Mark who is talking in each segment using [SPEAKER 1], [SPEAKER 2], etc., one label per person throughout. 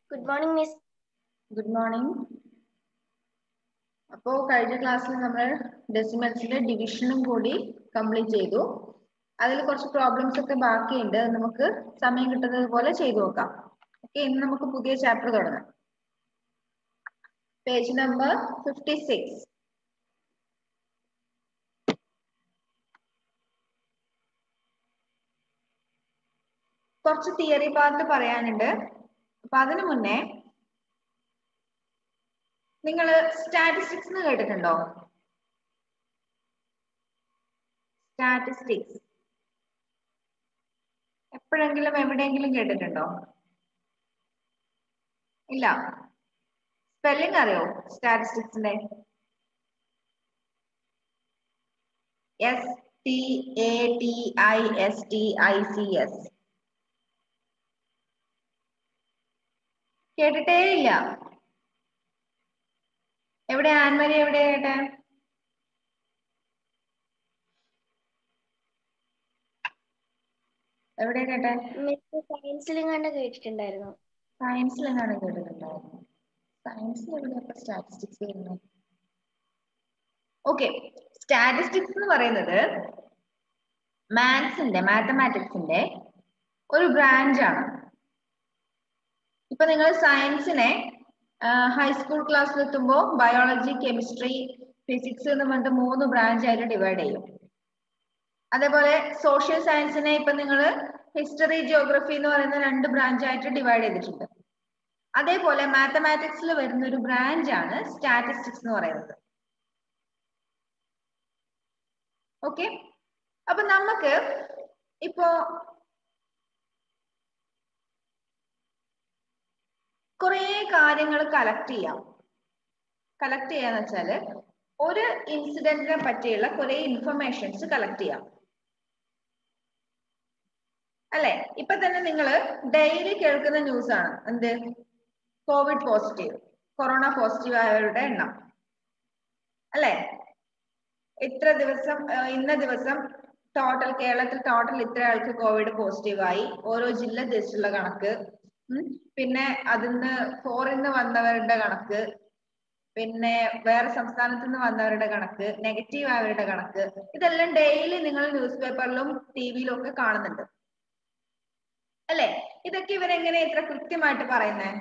[SPEAKER 1] Good morning miss
[SPEAKER 2] good morning അപ്പോൾ കഴിഞ്ഞ ക്ലാസ്സിൽ നമ്മൾ ഡെസിമൽസിന്റെ ഡിവിഷനും കൂടി കംപ്ലീറ്റ് ചെയ്തു അതിൽ കുറച്ച് പ്രോബ്ലംസ് ഒക്കെ ബാക്കിയുണ്ട് അത് നമുക്ക് സമയം കിട്ടുന്നത് പോലെ ചെയ്തു നോക്കാം ഓക്കെ ഇന്ന് നമുക്ക് പുതിയ ചാപ്റ്റർ തുടങ്ങാം പേജ് നമ്പർ ഫിഫ്റ്റി സിക്സ് കുറച്ച് തിയറി പാർട്ട് പറയാനുണ്ട് അപ്പൊ അതിനു മുന്നേ നിങ്ങൾ സ്റ്റാറ്റിസ്റ്റിക്സ് എന്ന് കേട്ടിട്ടുണ്ടോ സ്റ്റാറ്റിസ്റ്റിക്സ് എപ്പോഴെങ്കിലും എവിടെയെങ്കിലും കേട്ടിട്ടുണ്ടോ ഇല്ല സ്പെല്ലിംഗ് അറിയോ സ്റ്റാറ്റിസ്റ്റിക്സിന്റെ S T A T I S T I C S കേട്ടിട്ടേ ഇല്ല എവിടെ ആൻമരി എവിടെ കേട്ടെ എവിടെ കേട്ടെ
[SPEAKER 1] മിസ് സയൻസിലും കണ്ട് കേട്ടിട്ടുണ്ടായിരുന്നു
[SPEAKER 2] സയൻസിൽ എങ്ങാണ് കേട്ടിട്ടുണ്ടായിരുന്നു സയൻസിൽ എവിടെയാണ് സ്റ്റാറ്റിസ്റ്റിക്സ് വരുന്നത് ഓക്കെ സ്റ്റാറ്റിസ്റ്റിക്സ് എന്ന് പറയുന്നത് മാത്സിന്റെ മാത്തമാറ്റിക്സിന്റെ ഒരു ബ്രാഞ്ച് ആണ് ഇപ്പൊ നിങ്ങൾ സയൻസിനെ ഹൈസ്കൂൾ ക്ലാസ്സിൽ എത്തുമ്പോൾ ബയോളജി കെമിസ്ട്രി ഫിസിക്സ് എന്ന് പറഞ്ഞിട്ട് മൂന്ന് ബ്രാഞ്ച് ആയിട്ട് ഡിവൈഡ് ചെയ്യും അതേപോലെ സോഷ്യൽ സയൻസിനെ ഇപ്പൊ നിങ്ങൾ ഹിസ്റ്ററി ജിയോഗ്രഫി എന്ന് പറയുന്ന രണ്ട് ബ്രാഞ്ച് ആയിട്ട് ഡിവൈഡ് ചെയ്തിട്ടുണ്ട് അതേപോലെ മാത്തമാറ്റിക്സിൽ വരുന്ന ഒരു ബ്രാഞ്ച് ആണ് സ്റ്റാറ്റിസ്റ്റിക്സ് എന്ന് പറയുന്നത് ഓക്കെ അപ്പൊ നമുക്ക് ഇപ്പോ കുറേ കാര്യങ്ങൾ കളക്ട് ചെയ്യാം കളക്ട് ചെയ്യാന്ന് വെച്ചാല് ഒരു ഇൻസിഡന്റിനെ പറ്റിയുള്ള കുറെ ഇൻഫർമേഷൻസ് കളക്ട് ചെയ്യാം അല്ലെ ഇപ്പൊ തന്നെ നിങ്ങൾ ഡെയിലി കേൾക്കുന്ന ന്യൂസ് ആണ് എന്ത് കോവിഡ് പോസിറ്റീവ് കൊറോണ പോസിറ്റീവ് ആയവരുടെ എണ്ണം അല്ലെ ഇത്ര ദിവസം ഇന്ന ദിവസം ടോട്ടൽ കേരളത്തിൽ ടോട്ടൽ ഇത്ര ആൾക്ക് കോവിഡ് പോസിറ്റീവ് ആയി ഓരോ ജില്ല തിരിച്ചുള്ള കണക്ക് പിന്നെ അതിന്ന് ഫോറിന്ന് വന്നവരുടെ കണക്ക് പിന്നെ വേറെ സംസ്ഥാനത്തു നിന്ന് വന്നവരുടെ കണക്ക് നെഗറ്റീവ് ആയവരുടെ കണക്ക് ഇതെല്ലാം ഡെയിലി നിങ്ങൾ ന്യൂസ് പേപ്പറിലും ടി വിയിലും ഒക്കെ കാണുന്നുണ്ട് അല്ലെ ഇതൊക്കെ ഇവരെങ്ങനെ ഇത്ര കൃത്യമായിട്ട് പറയുന്നേ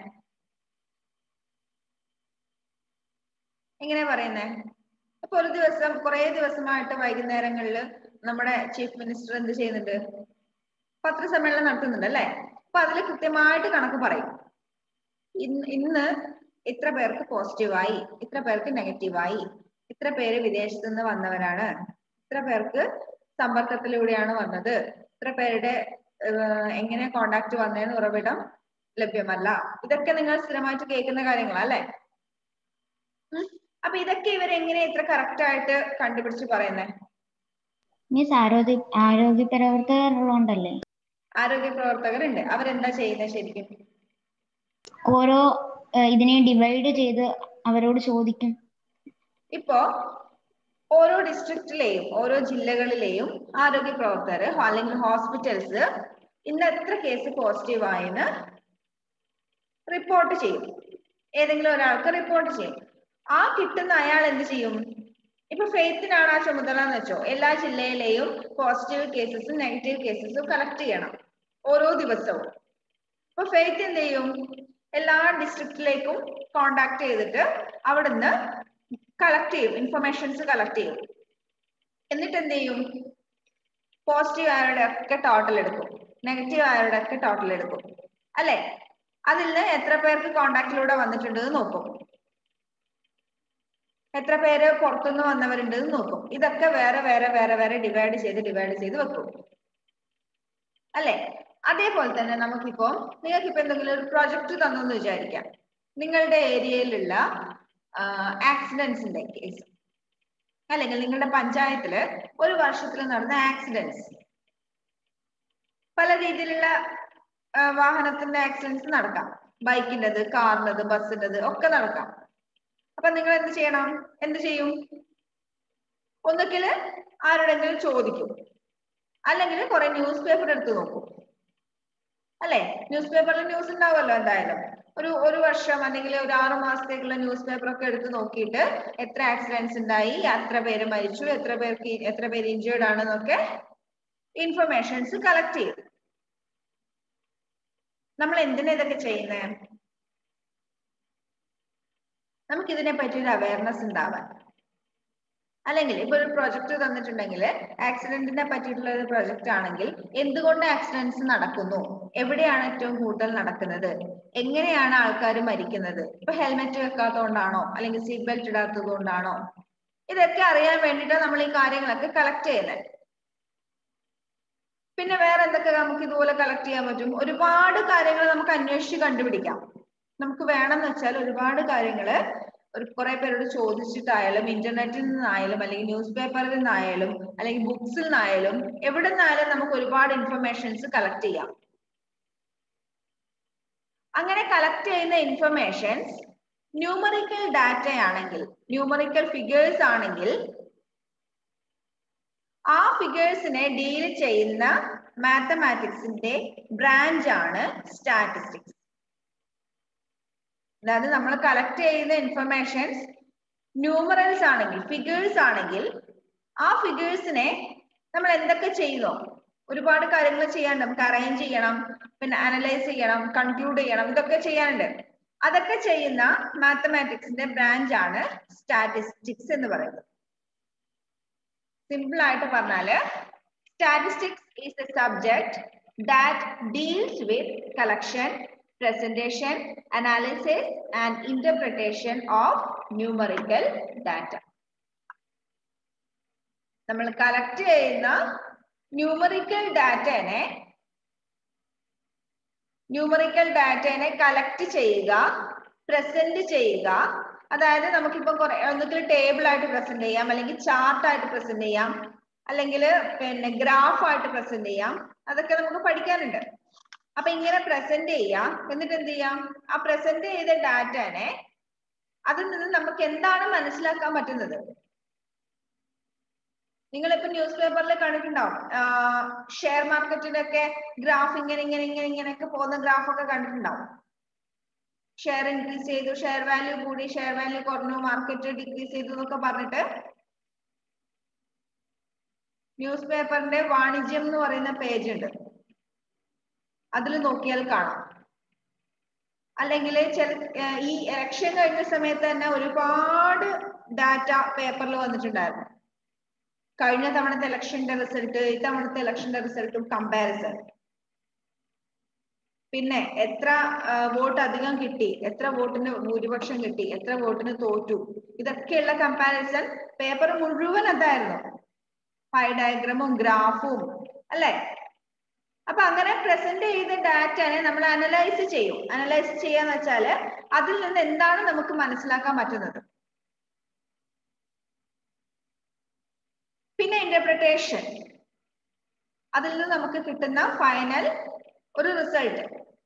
[SPEAKER 2] എങ്ങനെ പറയുന്നേ അപ്പൊ ഒരു ദിവസം കുറെ ദിവസമായിട്ട് വൈകുന്നേരങ്ങളിൽ നമ്മുടെ ചീഫ് മിനിസ്റ്റർ എന്ത് ചെയ്യുന്നുണ്ട് പത്രസമ്മേളനം നടത്തുന്നുണ്ട് അല്ലെ അപ്പൊ അതിൽ കൃത്യമായിട്ട് കണക്ക് പറയും ഇന്ന് ഇന്ന് ഇത്ര പേർക്ക് പോസിറ്റീവായി ഇത്ര പേർക്ക് നെഗറ്റീവായി ഇത്ര പേര് വിദേശത്ത് നിന്ന് വന്നവരാണ് ഇത്ര പേർക്ക് സമ്പർക്കത്തിലൂടെയാണ് വന്നത് ഇത്ര പേരുടെ എങ്ങനെ കോണ്ടാക്ട് വന്നതെന്ന് ഉറവിടം ലഭ്യമല്ല ഇതൊക്കെ നിങ്ങൾ സ്ഥിരമായിട്ട് കേൾക്കുന്ന കാര്യങ്ങളാ അല്ലെ അപ്പൊ ഇതൊക്കെ ഇവർ എങ്ങനെ ഇത്ര കറക്റ്റ് ആയിട്ട് കണ്ടുപിടിച്ച് പറയുന്നേ
[SPEAKER 3] മീൻസ് ആരോഗ്യ ആരോഗ്യ പ്രവർത്തകരുള്ളതുകൊണ്ടല്ലേ
[SPEAKER 2] ആരോഗ്യ പ്രവർത്തകരുണ്ട് അവരെന്താ ചെയ്യുന്നത് ശരിക്കും
[SPEAKER 3] ഓരോ ഇതിനെ ഡിവൈഡ് ചെയ്ത് അവരോട് ചോദിക്കും
[SPEAKER 2] ഇപ്പോ ഓരോ ഡിസ്ട്രിക്റ്റിലെയും ഓരോ ജില്ലകളിലെയും ആരോഗ്യ പ്രവർത്തകർ അല്ലെങ്കിൽ ഹോസ്പിറ്റൽസ് ഇന്ന് എത്ര കേസ് പോസിറ്റീവ് ആയെന്ന് റിപ്പോർട്ട് ചെയ്യും ഏതെങ്കിലും ഒരാൾക്ക് റിപ്പോർട്ട് ചെയ്യും ആ കിട്ടുന്ന അയാൾ എന്ത് ചെയ്യും ഇപ്പൊ ഫെയ്ത്തിനാണ് ആ ചുമതല എന്ന് വെച്ചോ എല്ലാ ജില്ലയിലെയും പോസിറ്റീവ് കേസസും നെഗറ്റീവ് കേസസും കളക്ട് ചെയ്യണം ഓരോ ദിവസവും അപ്പൊ ഫെയ്ത്ത് എന്ത് ചെയ്യും എല്ലാ ഡിസ്ട്രിക്റ്റിലേക്കും കോണ്ടാക്ട് ചെയ്തിട്ട് അവിടുന്ന് കളക്ട് ചെയ്യും ഇൻഫർമേഷൻസ് കളക്ട് ചെയ്യും എന്നിട്ട് എന്ത് ചെയ്യും പോസിറ്റീവ് ആയവരുടെ ഒക്കെ ടോട്ടൽ എടുക്കും നെഗറ്റീവ് ആയവരുടെ ഒക്കെ ടോട്ടൽ എടുക്കും അല്ലെ അതിൽ നിന്ന് എത്ര പേർക്ക് കോണ്ടാക്റ്റിലൂടെ വന്നിട്ടുണ്ടെന്ന് നോക്കും എത്ര പേര് പുറത്തുനിന്ന് വന്നവരുണ്ട് എന്ന് നോക്കും ഇതൊക്കെ വേറെ വേറെ വേറെ വേറെ ഡിവൈഡ് ചെയ്ത് ഡിവൈഡ് ചെയ്ത് വെക്കും അല്ലെ അതേപോലെ തന്നെ നമുക്കിപ്പോ നിങ്ങൾക്ക് ഇപ്പൊ എന്തെങ്കിലും ഒരു പ്രൊജക്ട് തന്നെന്ന് വിചാരിക്കാം നിങ്ങളുടെ ഏരിയയിലുള്ള ആക്സിഡൻസിന്റെ കേസ് അല്ലെങ്കിൽ നിങ്ങളുടെ പഞ്ചായത്തില് ഒരു വർഷത്തിൽ നടന്ന ആക്സിഡൻസ് പല രീതിയിലുള്ള വാഹനത്തിന്റെ ആക്സിഡൻസ് നടക്കാം ബൈക്കിൻ്റെത് കാറിൻ്റെത് ബസ്സിൻ്റെത് ഒക്കെ നടക്കാം അപ്പൊ നിങ്ങൾ എന്ത് ചെയ്യണം എന്ത് ചെയ്യും ഒന്നുകില് ആരോടെങ്കിലും ചോദിക്കും അല്ലെങ്കിൽ കുറെ ന്യൂസ് പേപ്പർ എടുത്ത് നോക്കും അല്ലെ ന്യൂസ് പേപ്പറിൽ ന്യൂസ് ഉണ്ടാവുമല്ലോ എന്തായാലും ഒരു ഒരു വർഷം അല്ലെങ്കിൽ ഒരു ആറ് മാസത്തേക്കുള്ള ന്യൂസ് പേപ്പർ ഒക്കെ എടുത്ത് നോക്കിയിട്ട് എത്ര ആക്സിഡൻസ് ഉണ്ടായി എത്ര പേര് മരിച്ചു എത്ര പേർക്ക് എത്ര പേര് ഇഞ്ചേർഡ് ആണെന്നൊക്കെ ഇൻഫർമേഷൻസ് കളക്ട് ചെയ്യും നമ്മൾ എന്തിനാ ഇതൊക്കെ ചെയ്യുന്നത് നമുക്ക് ഇതിനെ പറ്റി ഒരു അവയർനെസ് ഉണ്ടാവാൻ അല്ലെങ്കിൽ ഇപ്പൊ ഒരു പ്രൊജക്ട് തന്നിട്ടുണ്ടെങ്കിൽ ആക്സിഡന്റിനെ പറ്റിയിട്ടുള്ള ഒരു പ്രൊജക്ട് ആണെങ്കിൽ എന്തുകൊണ്ട് ആക്സിഡൻസ് നടക്കുന്നു എവിടെയാണ് ഏറ്റവും കൂടുതൽ നടക്കുന്നത് എങ്ങനെയാണ് ആൾക്കാർ മരിക്കുന്നത് ഇപ്പൊ ഹെൽമെറ്റ് വെക്കാത്തതുകൊണ്ടാണോ അല്ലെങ്കിൽ സീറ്റ് ബെൽറ്റ് ഇടാത്തത് കൊണ്ടാണോ ഇതൊക്കെ അറിയാൻ വേണ്ടിയിട്ടാണ് നമ്മൾ ഈ കാര്യങ്ങളൊക്കെ കളക്ട് ചെയ്യുന്നത് പിന്നെ വേറെ എന്തൊക്കെ നമുക്ക് ഇതുപോലെ കളക്ട് ചെയ്യാൻ പറ്റും ഒരുപാട് കാര്യങ്ങൾ നമുക്ക് അന്വേഷിച്ച് കണ്ടുപിടിക്കാം നമുക്ക് വേണമെന്ന് വെച്ചാൽ ഒരുപാട് കാര്യങ്ങള് ഒരു കുറെ പേരോട് ചോദിച്ചിട്ടായാലും ഇന്റർനെറ്റിൽ നിന്നായാലും അല്ലെങ്കിൽ ന്യൂസ് പേപ്പറിൽ നിന്നായാലും അല്ലെങ്കിൽ ബുക്സിൽ നിന്നായാലും എവിടെ നിന്നായാലും നമുക്ക് ഒരുപാട് ഇൻഫർമേഷൻസ് കളക്ട് ചെയ്യാം അങ്ങനെ കളക്ട് ചെയ്യുന്ന ഇൻഫർമേഷൻസ് ന്യൂമറിക്കൽ ഡാറ്റ ആണെങ്കിൽ ന്യൂമറിക്കൽ ഫിഗേഴ്സ് ആണെങ്കിൽ ആ ഫിഗേഴ്സിനെ ഡീൽ ചെയ്യുന്ന മാത്തമാറ്റിക്സിന്റെ ബ്രാഞ്ച് ആണ് സ്റ്റാറ്റിസ്റ്റിക്സ് അതായത് നമ്മൾ കളക്ട് ചെയ്യുന്ന ഇൻഫർമേഷൻസ് ന്യൂമറൽസ് ആണെങ്കിൽ ഫിഗേഴ്സ് ആണെങ്കിൽ ആ ഫിഗേഴ്സിനെ നമ്മൾ എന്തൊക്കെ ചെയ്യുന്നു ഒരുപാട് കാര്യങ്ങൾ ചെയ്യാനുണ്ട് നമുക്ക് അറേഞ്ച് ചെയ്യണം പിന്നെ അനലൈസ് ചെയ്യണം കൺക്ലൂഡ് ചെയ്യണം ഇതൊക്കെ ചെയ്യാനുണ്ട് അതൊക്കെ ചെയ്യുന്ന മാത്തമാറ്റിക്സിന്റെ ബ്രാഞ്ച് ആണ് സ്റ്റാറ്റിസ്റ്റിക്സ് എന്ന് പറയുന്നത് സിമ്പിൾ ആയിട്ട് പറഞ്ഞാല് statistics is a subject that deals with collection presentation, analysis, and interpretation of numerical data. നമ്മൾ കളക്ട് ചെയ്യുന്ന ന്യൂമറിക്കൽ ഡാറ്റനെ ന്യൂമറിക്കൽ ഡാറ്റനെ കളക്ട് ചെയ്യുക പ്രസന്റ് ചെയ്യുക അതായത് നമുക്കിപ്പോ കുറെ ഒന്നുകിൽ ടേബിൾ ആയിട്ട് പ്രസന്റ് ചെയ്യാം അല്ലെങ്കിൽ ചാർട്ട് ആയിട്ട് പ്രസന്റ് ചെയ്യാം അല്ലെങ്കിൽ പിന്നെ ഗ്രാഫ് ആയിട്ട് പ്രസന്റ് ചെയ്യാം അതൊക്കെ നമുക്ക് പഠിക്കാനുണ്ട് അപ്പൊ ഇങ്ങനെ പ്രസന്റ് ചെയ്യാം എന്നിട്ട് എന്ത് ചെയ്യാം ആ പ്രസന്റ് ചെയ്ത ഡാറ്റനെ അതിൽ നിന്ന് നമുക്ക് എന്താണ് മനസ്സിലാക്കാൻ പറ്റുന്നത് നിങ്ങൾ ഇപ്പൊ ന്യൂസ് പേപ്പറിൽ കണ്ടിട്ടുണ്ടാവും ഷെയർ മാർക്കറ്റിന്റെ ഒക്കെ ഗ്രാഫ് ഇങ്ങനെ ഇങ്ങനെ ഇങ്ങനെ ഇങ്ങനെയൊക്കെ പോകുന്ന ഗ്രാഫ് ഒക്കെ കണ്ടിട്ടുണ്ടാവും ഷെയർ ഇൻക്രീസ് ചെയ്തു ഷെയർ വാല്യൂ കൂടി ഷെയർ വാല്യൂ കുറഞ്ഞു മാർക്കറ്റ് ഡിക്രീസ് ചെയ്തു എന്നൊക്കെ പറഞ്ഞിട്ട് ന്യൂസ് പേപ്പറിന്റെ വാണിജ്യം എന്ന് പറയുന്ന പേജ് ഉണ്ട് അതിൽ നോക്കിയാൽ കാണാം അല്ലെങ്കിൽ ചില ഈ ഇലക്ഷൻ കഴിഞ്ഞ സമയത്ത് തന്നെ ഒരുപാട് ഡാറ്റ പേപ്പറിൽ വന്നിട്ടുണ്ടായിരുന്നു കഴിഞ്ഞ തവണത്തെ ഇലക്ഷന്റെ റിസൾട്ട് ഇത്തവണത്തെ ഇലക്ഷന്റെ റിസൾട്ടും കമ്പാരിസൺ പിന്നെ എത്ര വോട്ട് അധികം കിട്ടി എത്ര വോട്ടിന് ഭൂരിപക്ഷം കിട്ടി എത്ര വോട്ടിന് തോറ്റു ഇതൊക്കെയുള്ള കമ്പാരിസൺ പേപ്പർ മുഴുവൻ അതായിരുന്നു പൈ ഡയഗ്രമും ഗ്രാഫും അല്ലെ അപ്പൊ അങ്ങനെ പ്രസന്റ് ചെയ്ത ഡാറ്റനെ നമ്മൾ അനലൈസ് ചെയ്യും അനലൈസ് ചെയ്യാന്ന് വെച്ചാല് അതിൽ നിന്ന് എന്താണ് നമുക്ക് മനസ്സിലാക്കാൻ പറ്റുന്നത് പിന്നെ ഇന്റർപ്രിട്ടേഷൻ അതിൽ നിന്ന് നമുക്ക് കിട്ടുന്ന ഫൈനൽ ഒരു റിസൾട്ട്